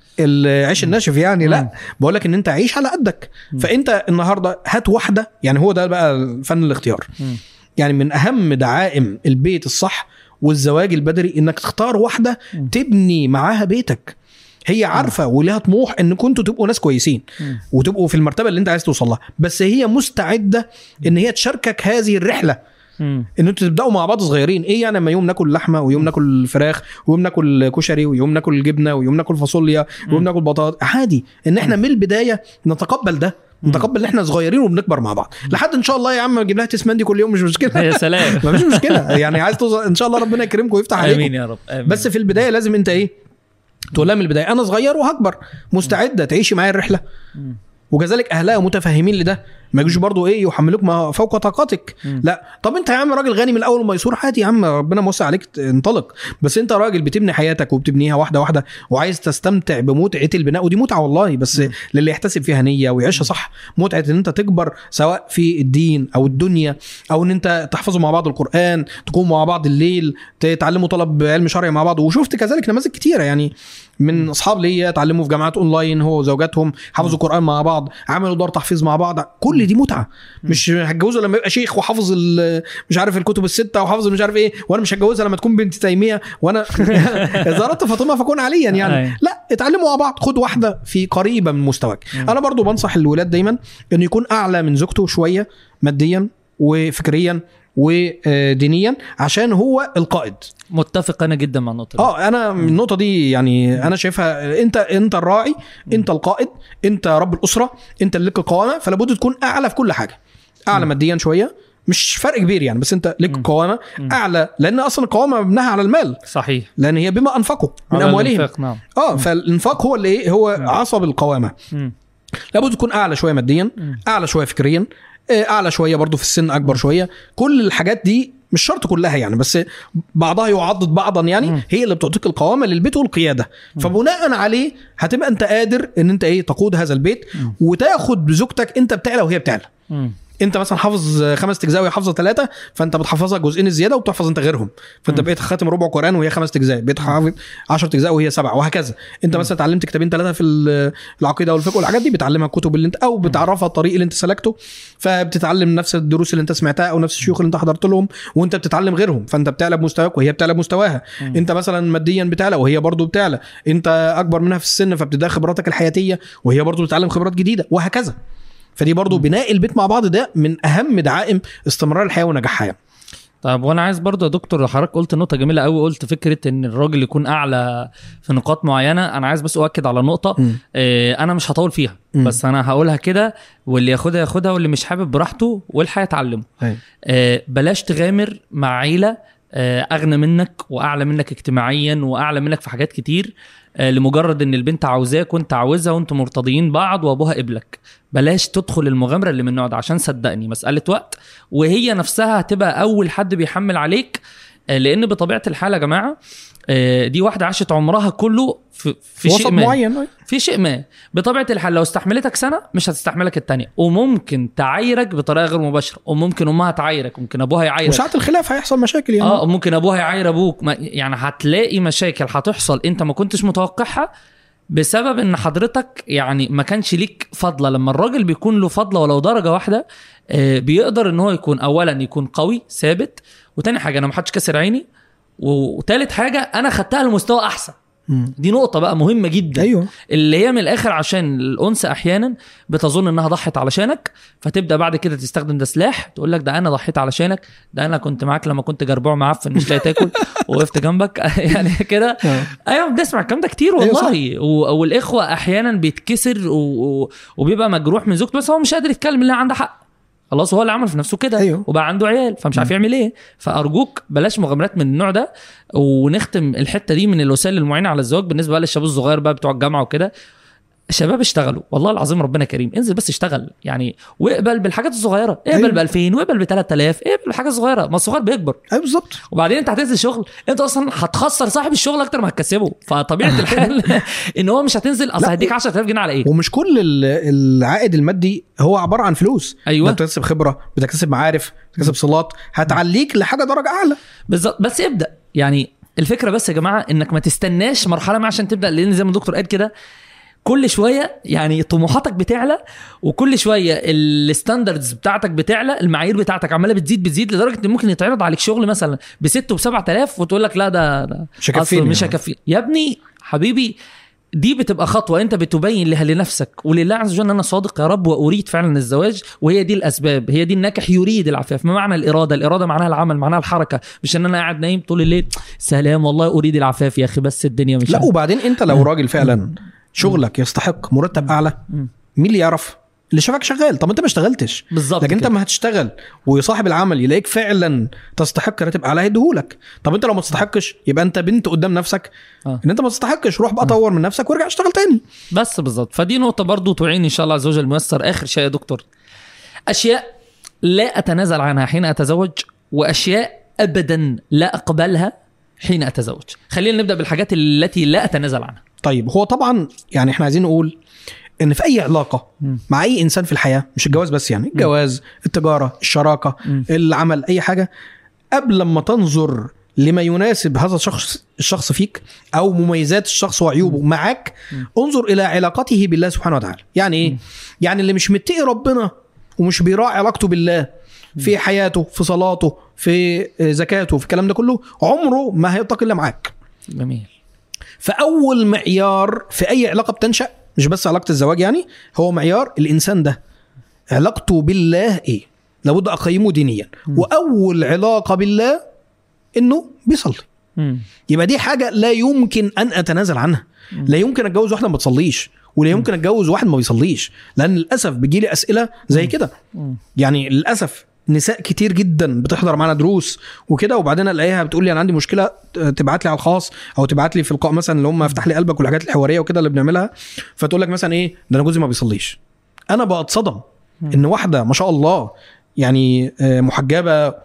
العيش الناشف يعني مم. لا بقول لك ان انت عيش على قدك فانت النهارده هات واحده يعني هو ده بقى فن الاختيار مم. يعني من اهم دعائم البيت الصح والزواج البدري انك تختار واحده مم. تبني معاها بيتك هي عارفه ولها طموح ان كنتوا تبقوا ناس كويسين مم. وتبقوا في المرتبه اللي انت عايز توصل لها بس هي مستعده ان هي تشاركك هذه الرحله مم. ان انتوا تبداوا مع بعض صغيرين ايه يعني لما يوم ناكل لحمه ويوم ناكل فراخ ويوم ناكل كشري ويوم ناكل جبنه ويوم ناكل فاصوليا ويوم ناكل بطاطا عادي ان احنا من البدايه نتقبل ده نتقبل ان احنا صغيرين وبنكبر مع بعض لحد ان شاء الله يا عم اجيب لها تسمندي كل يوم مش مشكله يا سلام مفيش مشكله يعني عايز توصل ان شاء الله ربنا يكرمكم ويفتح عليكم امين يا رب آمين. بس في البدايه لازم انت ايه تقول لها من البدايه انا صغير وهكبر مستعده تعيشي معايا الرحله مم. وكذلك اهلها متفاهمين لده ما يجوش برضو ايه يحملوك ما فوق طاقتك مم. لا طب انت يا عم راجل غني من الاول ميسور عادي يا عم ربنا موسع عليك ت- انطلق بس انت راجل بتبني حياتك وبتبنيها واحده واحده وعايز تستمتع بمتعه البناء ودي متعه والله بس مم. للي يحتسب فيها نيه ويعيشها صح متعه ان انت تكبر سواء في الدين او الدنيا او ان انت تحفظوا مع بعض القران تكونوا مع بعض الليل تتعلموا طلب علم شرعي مع بعض وشفت كذلك نماذج كتيره يعني من اصحاب ليا اتعلموا في جامعات اونلاين هو وزوجاتهم حفظوا قران مع بعض عملوا دار تحفيظ مع بعض كل دي متعه مش هتجوزه لما يبقى شيخ وحافظ ال- مش عارف الكتب السته وحافظ مش عارف ايه وانا مش هتجوزها لما تكون بنت تيميه وانا اذا اردت فاطمه فكون عليا يعني أيوة. لا اتعلموا مع بعض خد واحده في قريبه من مستواك انا برضو بنصح الولاد دايما انه يكون اعلى من زوجته شويه ماديا وفكريا ودينيا عشان هو القائد متفق انا جدا مع النقطه دي اه انا من النقطه دي يعني انا شايفها انت انت الراعي انت القائد انت رب الاسره انت اللي لك القوامه فلا بد تكون اعلى في كل حاجه اعلى ماديا شويه مش فرق كبير يعني بس انت لك قوامه اعلى لان اصلا القوامه مبناها على المال صحيح لان هي بما انفقوا من على اموالهم الانفاق، نعم اه فالانفاق هو اللي ايه هو عصب القوامه مم. لابد تكون اعلى شويه ماديا مم. اعلى شويه فكريا آه، اعلى شويه برضو في السن اكبر شويه كل الحاجات دي مش شرط كلها يعني بس بعضها يعضد بعضا يعني مم. هي اللي بتعطيك القوامه للبيت والقياده فبناء عليه هتبقى انت قادر ان انت ايه تقود هذا البيت وتاخد بزوجتك انت بتعلى وهي بتعلى مم. انت مثلا حافظ خمس اجزاء وهي حافظه ثلاثه فانت بتحفظها جزئين الزياده وبتحفظ انت غيرهم فانت بقيت خاتم ربع قران وهي خمس اجزاء بقيت حافظ 10 اجزاء وهي سبعه وهكذا انت مثلا اتعلمت كتابين ثلاثه في ال- العقيده والفقه والحاجات دي بتعلمها الكتب اللي انت او بتعرفها الطريق اللي انت سلكته فبتتعلم نفس الدروس اللي انت سمعتها او نفس الشيوخ اللي انت حضرت لهم وانت بتتعلم غيرهم فانت بتعلى بمستواك وهي بتعلى بمستواها انت مثلا ماديا بتعلى وهي برضو بتعلى انت اكبر منها في السن فبتديها خبراتك الحياتيه وهي برضو بتتعلم خبرات جديده وهكذا فدي برضو بناء البيت مع بعض ده من اهم دعائم استمرار الحياه ونجاحها يعني. طيب وانا عايز برضه يا دكتور حضرتك قلت نقطه جميله قوي قلت فكره ان الراجل يكون اعلى في نقاط معينه انا عايز بس اؤكد على نقطه مم. آه انا مش هطول فيها مم. بس انا هقولها كده واللي ياخدها ياخدها واللي مش حابب براحته والحق يتعلمه آه بلاش تغامر مع عيله آه اغنى منك واعلى منك اجتماعيا واعلى منك في حاجات كتير آه لمجرد ان البنت عاوزاك وانت عاوزها وانتم مرتضيين بعض وابوها قبلك بلاش تدخل المغامره اللي من النوع ده عشان صدقني مساله وقت وهي نفسها هتبقى اول حد بيحمل عليك آه، لان بطبيعه الحال يا جماعه آه، دي واحده عاشت عمرها كله في, في وسط شيء ما معين في شيء ما بطبيعه الحال لو استحملتك سنه مش هتستحملك التانية وممكن تعايرك بطريقه غير مباشره وممكن امها تعايرك ممكن ابوها يعايرك وساعه الخلاف هيحصل مشاكل يعني اه ممكن ابوها يعاير ابوك ما يعني هتلاقي مشاكل هتحصل انت ما كنتش متوقعها بسبب ان حضرتك يعني ما كانش ليك فضله لما الراجل بيكون له فضله ولو درجه واحده آه، بيقدر ان هو يكون اولا يكون قوي ثابت وتاني حاجه انا ما حدش كسر عيني و- وتالت حاجه انا خدتها لمستوى احسن مم. دي نقطه بقى مهمه جدا ايوه اللي هي من الاخر عشان الانثى احيانا بتظن انها ضحت علشانك فتبدا بعد كده تستخدم ده سلاح تقول لك ده انا ضحيت علشانك ده انا كنت معاك لما كنت جربوع معفن مش لاقي تاكل وقفت جنبك يعني كده ايوه بنسمع الكلام ده كتير أيوة والله و- والاخوه احيانا بيتكسر و... و... وبيبقى مجروح من زوجته بس هو مش قادر يتكلم اللي عنده حق خلاص هو اللي عمل في نفسه كده أيوه. وبقى عنده عيال فمش عارف يعمل ايه فارجوك بلاش مغامرات من النوع ده ونختم الحته دي من الوسائل المعينه على الزواج بالنسبه بقى للشباب الصغير بقى بتوع الجامعه وكده شباب اشتغلوا والله العظيم ربنا كريم انزل بس اشتغل يعني واقبل بالحاجات الصغيره اقبل أيوة. ب 2000 واقبل ب 3000 اقبل بالحاجات الصغيره ما الصغير بيكبر ايوه بالظبط وبعدين انت هتنزل شغل انت اصلا هتخسر صاحب الشغل اكتر ما هتكسبه فطبيعه الحال ان هو مش هتنزل اصل لا، هيديك 10000 جنيه على ايه ومش كل ال- العائد المادي هو عباره عن فلوس أيوة. انت بتكتسب خبره بتكتسب معارف بتكتسب صلات هتعليك لحاجه درجه اعلى بالظبط بس ابدا يعني الفكره بس يا جماعه انك ما تستناش مرحله ما عشان تبدا لان زي ما الدكتور قال كده كل شويه يعني طموحاتك بتعلى وكل شويه الستاندردز بتاعتك بتعلى المعايير بتاعتك عماله بتزيد بتزيد لدرجه ان ممكن يتعرض عليك شغل مثلا ب 6 و 7000 وتقول لك لا ده, ده مش أصل هيكفيني مش يعني. هيكفي يا ابني حبيبي دي بتبقى خطوه انت بتبين لها لنفسك ولله عز وجل ان انا صادق يا رب واريد فعلا الزواج وهي دي الاسباب هي دي الناكح يريد العفاف ما معنى الاراده الاراده معناها العمل معناها الحركه مش ان انا قاعد نايم طول الليل سلام والله اريد العفاف يا اخي بس الدنيا مش لا عارف. وبعدين انت لو راجل فعلا شغلك يستحق مرتب اعلى مم. مين اللي يعرف اللي شافك شغال طب انت ما اشتغلتش بالظبط لكن انت كده. ما هتشتغل وصاحب العمل يلاقيك فعلا تستحق راتب اعلى هيديهولك طب انت لو ما تستحقش يبقى انت بنت قدام نفسك آه. ان انت ما تستحقش روح بقى طور من نفسك وارجع اشتغل تاني بس بالظبط فدي نقطة برضو تعين إن شاء الله عز وجل الميسر آخر شيء يا دكتور أشياء لا أتنازل عنها حين أتزوج وأشياء أبدا لا أقبلها حين أتزوج خلينا نبدأ بالحاجات التي لا أتنازل عنها طيب هو طبعا يعني احنا عايزين نقول ان في اي علاقه مم. مع اي انسان في الحياه مش الجواز بس يعني الجواز التجاره الشراكه مم. العمل اي حاجه قبل ما تنظر لما يناسب هذا الشخص الشخص فيك او مميزات الشخص وعيوبه معاك انظر الى علاقته بالله سبحانه وتعالى يعني ايه يعني اللي مش متقي ربنا ومش بيراعي علاقته بالله في حياته في صلاته في زكاته في الكلام ده كله عمره ما هيتقي الا معاك جميل فاول معيار في اي علاقه بتنشا مش بس علاقه الزواج يعني هو معيار الانسان ده علاقته بالله ايه لابد اقيمه دينيا واول علاقه بالله انه بيصلي مم. يبقى دي حاجه لا يمكن ان اتنازل عنها لا يمكن اتجوز واحده ما بتصليش ولا يمكن اتجوز واحد ما بيصليش لان للاسف بيجي لي اسئله زي كده مم. يعني للاسف نساء كتير جدا بتحضر معانا دروس وكده وبعدين الاقيها بتقول لي انا عندي مشكله تبعت لي على الخاص او تبعت لي في لقاء مثلا اللي هم افتح لي قلبك والحاجات الحواريه وكده اللي بنعملها فتقول لك مثلا ايه ده انا جوزي ما بيصليش انا بتصدم ان واحده ما شاء الله يعني آه، محجبه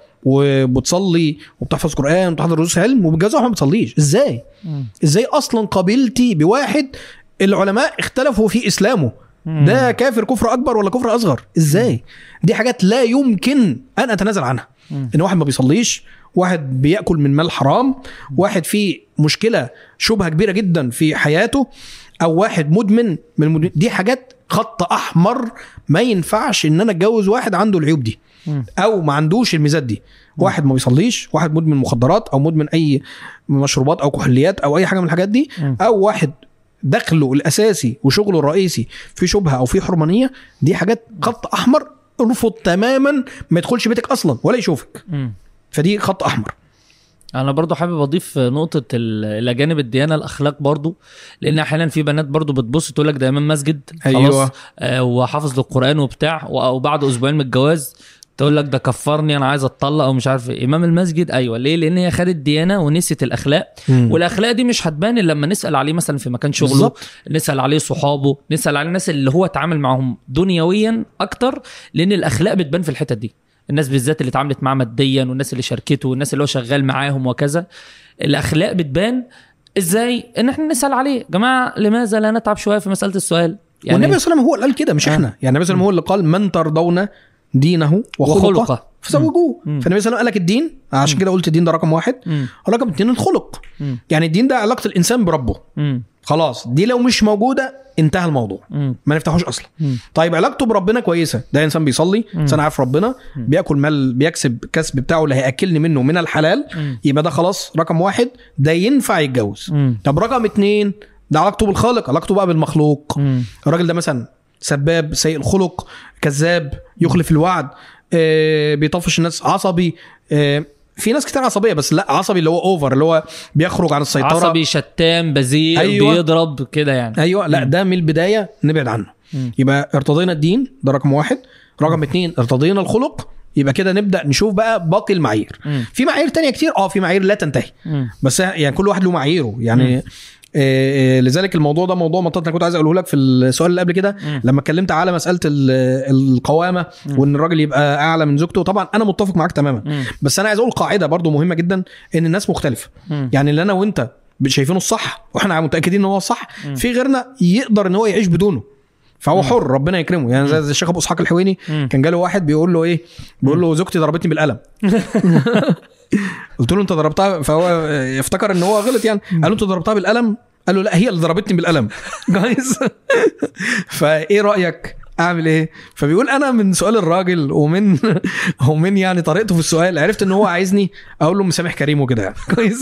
وبتصلي وبتحفظ قران وبتحضر دروس علم وبتجوزها وما بتصليش ازاي مم. ازاي اصلا قابلتي بواحد العلماء اختلفوا في اسلامه مم. ده كافر كفر اكبر ولا كفر اصغر ازاي دي حاجات لا يمكن ان اتنازل عنها مم. ان واحد ما بيصليش واحد بياكل من مال حرام واحد فيه مشكله شبهه كبيره جدا في حياته او واحد مدمن من المدمن دي حاجات خط احمر ما ينفعش ان انا اتجوز واحد عنده العيوب دي مم. او ما عندوش الميزات دي واحد ما بيصليش واحد مدمن مخدرات او مدمن اي مشروبات او كحوليات او اي حاجه من الحاجات دي مم. او واحد دخله الاساسي وشغله الرئيسي في شبهه او في حرمانيه دي حاجات خط احمر ارفض تماما ما يدخلش بيتك اصلا ولا يشوفك مم. فدي خط احمر انا برضو حابب اضيف نقطه ال- الى جانب الديانه الاخلاق برضو لان احيانا في بنات برضو بتبص تقول لك ده امام مسجد خلاص أيوة. آه وحافظ للقران وبتاع و- وبعد اسبوعين من الجواز تقول لك ده كفرني انا عايز اتطلق او مش عارف ايه امام المسجد ايوه ليه لان هي خدت ديانه ونسيت الاخلاق مم. والاخلاق دي مش هتبان الا لما نسال عليه مثلا في مكان شغله بالظبط. نسال عليه صحابه نسال عليه الناس اللي هو اتعامل معاهم دنيويا اكتر لان الاخلاق بتبان في الحته دي الناس بالذات اللي اتعاملت معاه ماديا والناس اللي شاركته والناس اللي هو شغال معاهم وكذا الاخلاق بتبان ازاي ان احنا نسال عليه جماعه لماذا لا نتعب شويه في مساله السؤال يعني والنبي صلى الله عليه وسلم هو اللي قال كده مش آه. احنا يعني النبي صلى الله عليه وسلم هو اللي قال من ترضون دينه وخلقه, وخلقه. فزوجوه مم. فالنبي صلى الله عليه وسلم قال لك الدين عشان كده قلت الدين ده رقم واحد مم. رقم اتنين الخلق مم. يعني الدين ده علاقه الانسان بربه مم. خلاص دي لو مش موجوده انتهى الموضوع مم. ما نفتحوش اصلا مم. طيب علاقته بربنا كويسه ده انسان بيصلي مم. انسان عارف ربنا بياكل مال بيكسب كسب بتاعه اللي هياكلني منه من الحلال مم. يبقى ده خلاص رقم واحد ده ينفع يتجوز مم. طب رقم اتنين ده علاقته بالخالق علاقته بقى بالمخلوق مم. الراجل ده مثلا سباب سيء الخلق كذاب يخلف الوعد آه، بيطفش الناس عصبي آه، في ناس كتير عصبيه بس لا عصبي اللي هو اوفر اللي هو بيخرج عن السيطره عصبي شتام بذيء أيوة. بيضرب كده يعني ايوه لا ده من البدايه نبعد عنه مم. يبقى ارتضينا الدين ده رقم واحد رقم اتنين ارتضينا الخلق يبقى كده نبدا نشوف بقى باقي المعايير مم. في معايير تانية كتير اه في معايير لا تنتهي مم. بس يعني كل واحد له معاييره يعني آه، آه، لذلك الموضوع ده موضوع مطاط انا كنت عايز اقوله لك في السؤال اللي قبل كده مم. لما اتكلمت على مساله ال- القوامه مم. وان الراجل يبقى اعلى من زوجته طبعا انا متفق معاك تماما مم. بس انا عايز اقول قاعده برضو مهمه جدا ان الناس مختلفه مم. يعني اللي انا وانت شايفينه الصح واحنا متاكدين ان هو الصح مم. في غيرنا يقدر ان هو يعيش بدونه فهو حر ربنا يكرمه يعني زي زي الشيخ ابو اسحاق الحويني مم. كان جاله واحد بيقول له ايه بيقول له زوجتي ضربتني بالقلم قلت له انت ضربتها فهو افتكر ان هو غلط يعني قال له انت ضربتها بالقلم قال له لا هي اللي ضربتني بالقلم جايز فايه رايك اعمل ايه فبيقول انا من سؤال الراجل ومن ومن يعني طريقته في السؤال عرفت ان هو عايزني اقول له مسامح كريم وكده يعني كويس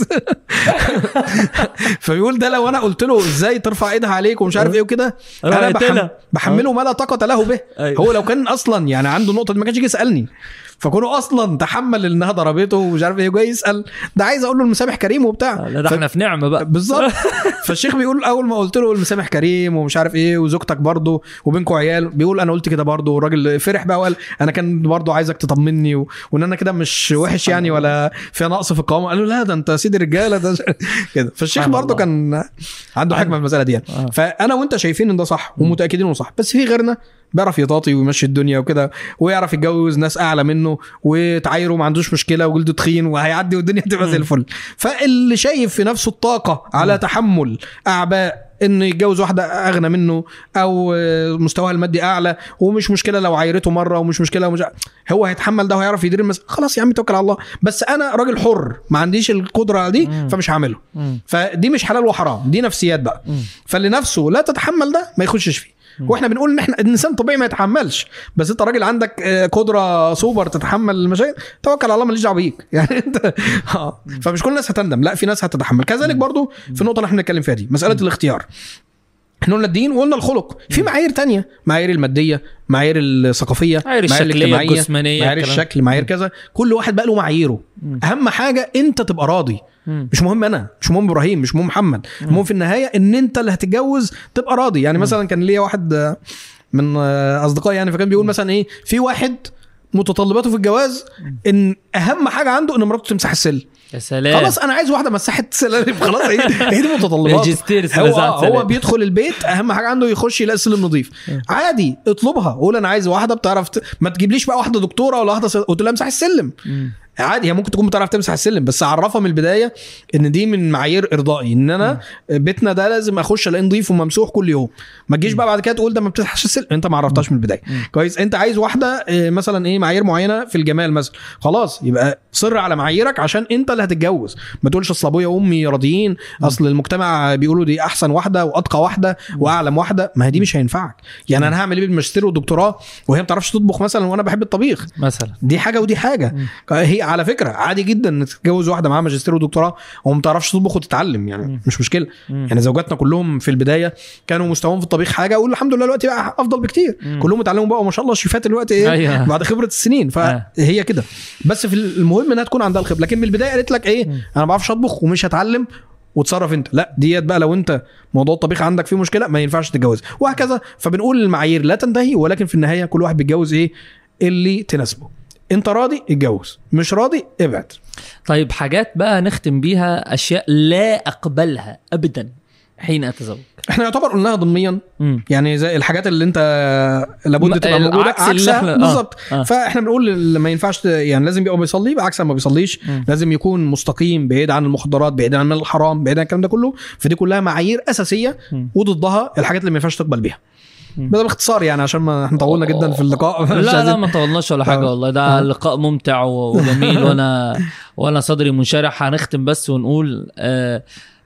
فبيقول ده لو انا قلت له ازاي ترفع ايدها عليك ومش عارف ايه وكده انا رأيت بحم... لها. بحمله ما لا طاقه له به أيوة. هو لو كان اصلا يعني عنده النقطه دي ما كانش يجي يسالني فكونه اصلا تحمل انها ضربته ومش عارف ايه وجاي يسال ده عايز اقول له المسامح كريم وبتاع لا ده ف- احنا في نعمه بقى بالظبط فالشيخ بيقول اول ما قلت له المسامح كريم ومش عارف ايه وزوجتك برضه وبينكم عيال بيقول انا قلت كده برضه والراجل فرح بقى وقال انا كان برضه عايزك تطمني و... وان انا كده مش وحش يعني ولا فيها نقص في القوامه قال له لا ده انت سيد الرجاله ده كده فالشيخ سبحان برضه الله. كان عنده حكمه في المساله دي يعني. آه. فانا وانت شايفين ان ده صح ومتاكدين انه صح بس في غيرنا بيعرف يطاطي ويمشي الدنيا وكده ويعرف يتجوز ناس اعلى منه وتعايره ما عندوش مشكله وجلده تخين وهيعدي والدنيا تبقى زي الفل فاللي شايف في نفسه الطاقه على تحمل اعباء انه يتجوز واحده اغنى منه او آه، مستواها المادي اعلى ومش مشكله لو عايرته مره ومش مشكله ومش هو هيتحمل ده وهيعرف يدير المس... خلاص يا عم توكل على الله بس انا راجل حر ما عنديش القدره دي مم. فمش هعمله مم. فدي مش حلال وحرام دي نفسيات بقى مم. فاللي نفسه لا تتحمل ده ما يخشش فيه واحنا بنقول ان احنا الانسان طبيعي ما يتحملش بس انت راجل عندك آه، قدره سوبر تتحمل المشاكل توكل على الله ماليش دعوه بيك يعني انت اه فمش كل الناس هتندم لا في ناس هتتحمل كذلك برضو في النقطه اللي احنا بنتكلم فيها دي مساله الاختيار احنا قلنا الدين وقلنا الخلق في معايير تانية معايير الماديه معايير الثقافيه معايير الشكلية، الاجتماعية، الجسمانية، معايير الكلام. الشكل معايير كذا كل واحد بقى له معاييره مم. اهم حاجه انت تبقى راضي مم. مش مهم انا مش مهم ابراهيم مش مهم محمد المهم في النهايه ان انت اللي هتتجوز تبقى راضي يعني مثلا كان ليا واحد آه، من آه، اصدقائي يعني فكان بيقول مثلا ايه في واحد متطلباته في الجواز ان اهم حاجه عنده ان مراته تمسح السلم يا سلام خلاص انا عايز واحده مسحت سلالم خلاص هي هي دي متطلبات ماجستير هو مساحة هو سلالم. بيدخل البيت اهم حاجه عنده يخش يلاقي السلم نظيف عادي اطلبها قول انا عايز واحده بتعرف ت... ما تجيبليش بقى واحده دكتوره ولا واحده س... قلت لها امسح السلم مم. عادي هي ممكن تكون بتعرف تمسح السلم بس عرفها من البدايه ان دي من معايير ارضائي ان انا بيتنا ده لازم اخش الاقيه نظيف وممسوح كل يوم ما تجيش بقى بعد كده تقول ده ما بتفتحش السلم انت ما عرفتهاش من البدايه كويس انت عايز واحده آه، مثلا ايه معايير معينه في الجمال مثلا خلاص يبقى صر على معاييرك عشان انت اللي هتتجوز ما تقولش اصل ابويا وامي راضيين اصل المجتمع بيقولوا دي احسن واحده واتقى واحده واعلم واحده ما هي دي مش هينفعك يعني انا هعمل ايه بالماجستير والدكتوراه وهي ما بتعرفش تطبخ مثلا وانا بحب الطبيخ مثلا دي حاجه ودي حاجه هي على فكره عادي جدا انك تتجوز واحده معاها ماجستير ودكتوراه وما تعرفش تطبخ وتتعلم يعني مش مشكله يعني زوجاتنا كلهم في البدايه كانوا مستواهم في الطبيخ حاجه اقول الحمد لله دلوقتي بقى افضل بكتير كلهم اتعلموا بقى وما شاء الله شيفات دلوقتي ايه أيوة. بعد خبره السنين فهي كده بس في المهم انها تكون عندها الخبره لكن من البدايه قالت لك ايه انا ما بعرفش اطبخ ومش هتعلم وتصرف انت لا ديت بقى لو انت موضوع الطبيخ عندك فيه مشكله ما ينفعش تتجوز وهكذا فبنقول المعايير لا تنتهي ولكن في النهايه كل واحد بيتجوز ايه اللي تناسبه انت راضي اتجوز مش راضي ابعد طيب حاجات بقى نختم بيها اشياء لا اقبلها ابدا حين اتزوج احنا يعتبر قلناها ضمنيا مم. يعني زي الحاجات اللي انت م- لابد تبقى موجوده العكس اللي عكسها احنا- آه. بالظبط آه. فاحنا بنقول اللي ما ينفعش ت- يعني لازم يبقى بيصلي بعكس ما بيصليش مم. لازم يكون مستقيم بعيد عن المخدرات بعيد عن الحرام بعيد عن الكلام ده كله فدي كلها معايير اساسيه مم. وضدها الحاجات اللي ما ينفعش تقبل بيها مم. ده باختصار يعني عشان ما احنا طولنا جدا في اللقاء مش لا لا عايزين- ما طولناش ولا حاجه آه. والله ده آه. لقاء ممتع و- وجميل وانا وانا صدري منشرح هنختم بس ونقول آه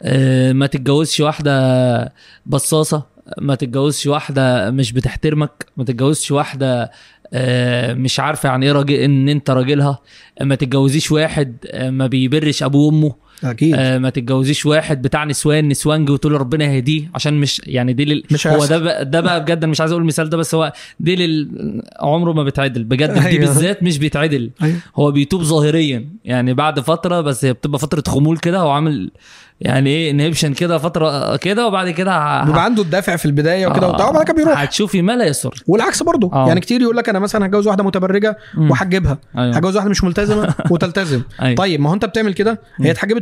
آه ما تتجوزش واحده بصاصه ما تتجوزش واحده مش بتحترمك ما تتجوزش واحده آه مش عارفه يعني ايه راجل ان انت راجلها ما تتجوزيش واحد آه ما بيبرش ابوه وامه اكيد آه ما تتجوزيش واحد بتاع نسوان نسوانج وتقول ربنا يهديه عشان مش يعني دي لل... مش هو هيحصل. ده بقى ده بقى بجد أنا مش عايز اقول المثال ده بس هو دي لل... عمره ما بيتعدل بجد دي أيوه. بالذات مش بيتعدل أيوه. هو بيتوب ظاهريا يعني بعد فتره بس هي بتبقى فتره خمول كده هو عامل يعني ايه انهبشن كده فتره كده وبعد كده ه- بيبقى عنده الدافع في البدايه وكده آه، وبتاع وبعد كده بيروح هتشوفي ما لا يسر والعكس برضه آه. يعني كتير يقول لك انا مثلا هتجوز واحده متبرجه مم. وهجيبها أيوه. هتجوز واحده مش ملتزمه وتلتزم أيوه. طيب ما هو انت بتعمل كده هي اتحجبت في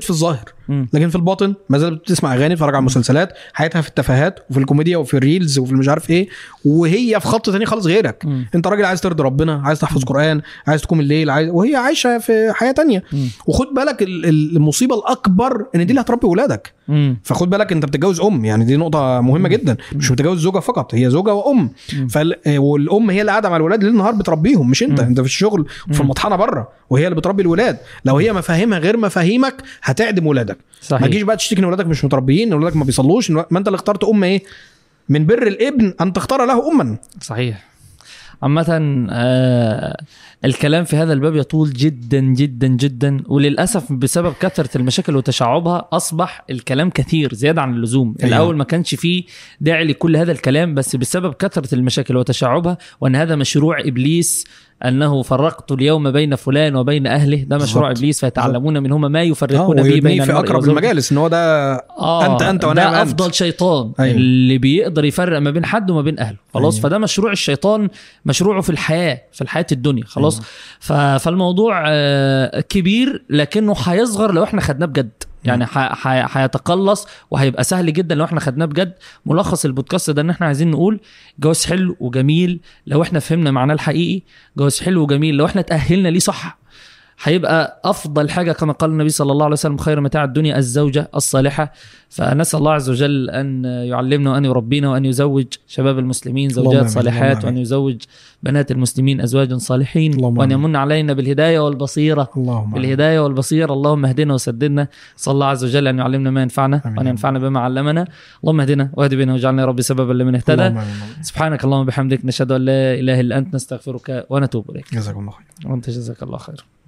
في الظاهر مم. لكن في الباطن ما زالت بتسمع اغاني بتتفرج على مسلسلات حياتها في التفاهات وفي الكوميديا وفي الريلز وفي المش عارف ايه وهي في خط تاني خالص غيرك مم. انت راجل عايز ترضي ربنا عايز تحفظ قران عايز تقوم الليل عايز وهي عايشه في حياه تانية مم. وخد بالك ال- ال- المصيبه الاكبر ان دي اللي هتربي ولادك مم. فخد بالك انت بتتجوز ام يعني دي نقطه مهمه جدا مش بتتجوز زوجه فقط هي زوجه وام فال... والام هي اللي قاعده مع الولاد ليل نهار بتربيهم مش انت مم. انت في الشغل وفي المطحنه بره وهي اللي بتربي الولاد لو هي مفاهيمها غير مفاهيمك هتعدم ولادك صحيح ما تجيش بقى تشتكي ان ولادك مش متربيين ان ولادك ما بيصلوش إن ما انت اللي اخترت ام ايه من بر الابن ان تختار له اما صحيح عامة آه الكلام في هذا الباب يطول جدا جدا جدا وللاسف بسبب كثره المشاكل وتشعبها اصبح الكلام كثير زياده عن اللزوم أيوة. الاول ما كانش فيه داعي لكل هذا الكلام بس بسبب كثره المشاكل وتشعبها وان هذا مشروع ابليس انه فرقت اليوم بين فلان وبين اهله ده مشروع بالظبط. ابليس فيتعلمون منهما ما اه يفرقون به ويبنيه بين في المرء اقرب وزوجه. المجالس ان هو ده آه أنت- أنت ونعم ده أنت. افضل شيطان أيوة. اللي بيقدر يفرق ما بين حد وما بين اهله خلاص أيوة. فده مشروع الشيطان مشروعه في الحياه في الحياه الدنيا خلاص أيوة. ف... فالموضوع آه، كبير لكنه هيصغر لو احنا خدناه بجد يعني ح- ح- هيتقلص وهيبقى سهل جدا لو احنا خدناه بجد ملخص البودكاست ده ان احنا عايزين نقول جواز حلو وجميل لو احنا فهمنا معناه الحقيقي جواز حلو وجميل لو احنا تاهلنا ليه صح هيبقى افضل حاجه كما قال النبي صلى الله عليه وسلم خير متاع الدنيا الزوجه الصالحه فنسال الله عز وجل ان يعلمنا وان يربينا وان يزوج شباب المسلمين اللهم زوجات آمين، صالحات اللهم وان يزوج بنات المسلمين ازواجا صالحين اللهم وان آمين. يمن علينا بالهدايه والبصيره اللهم آمين. بالهدايه والبصيره اللهم اهدنا وسددنا صلى الله عز وجل ان يعلمنا ما ينفعنا آمين. وان ينفعنا بما علمنا اللهم اهدنا واهد بنا واجعلنا يا رب سببا لمن اهتدى اللهم آمين. سبحانك اللهم وبحمدك نشهد ان لا اله الا انت نستغفرك ونتوب اليك جزاكم الله خير وانت جزاك الله خير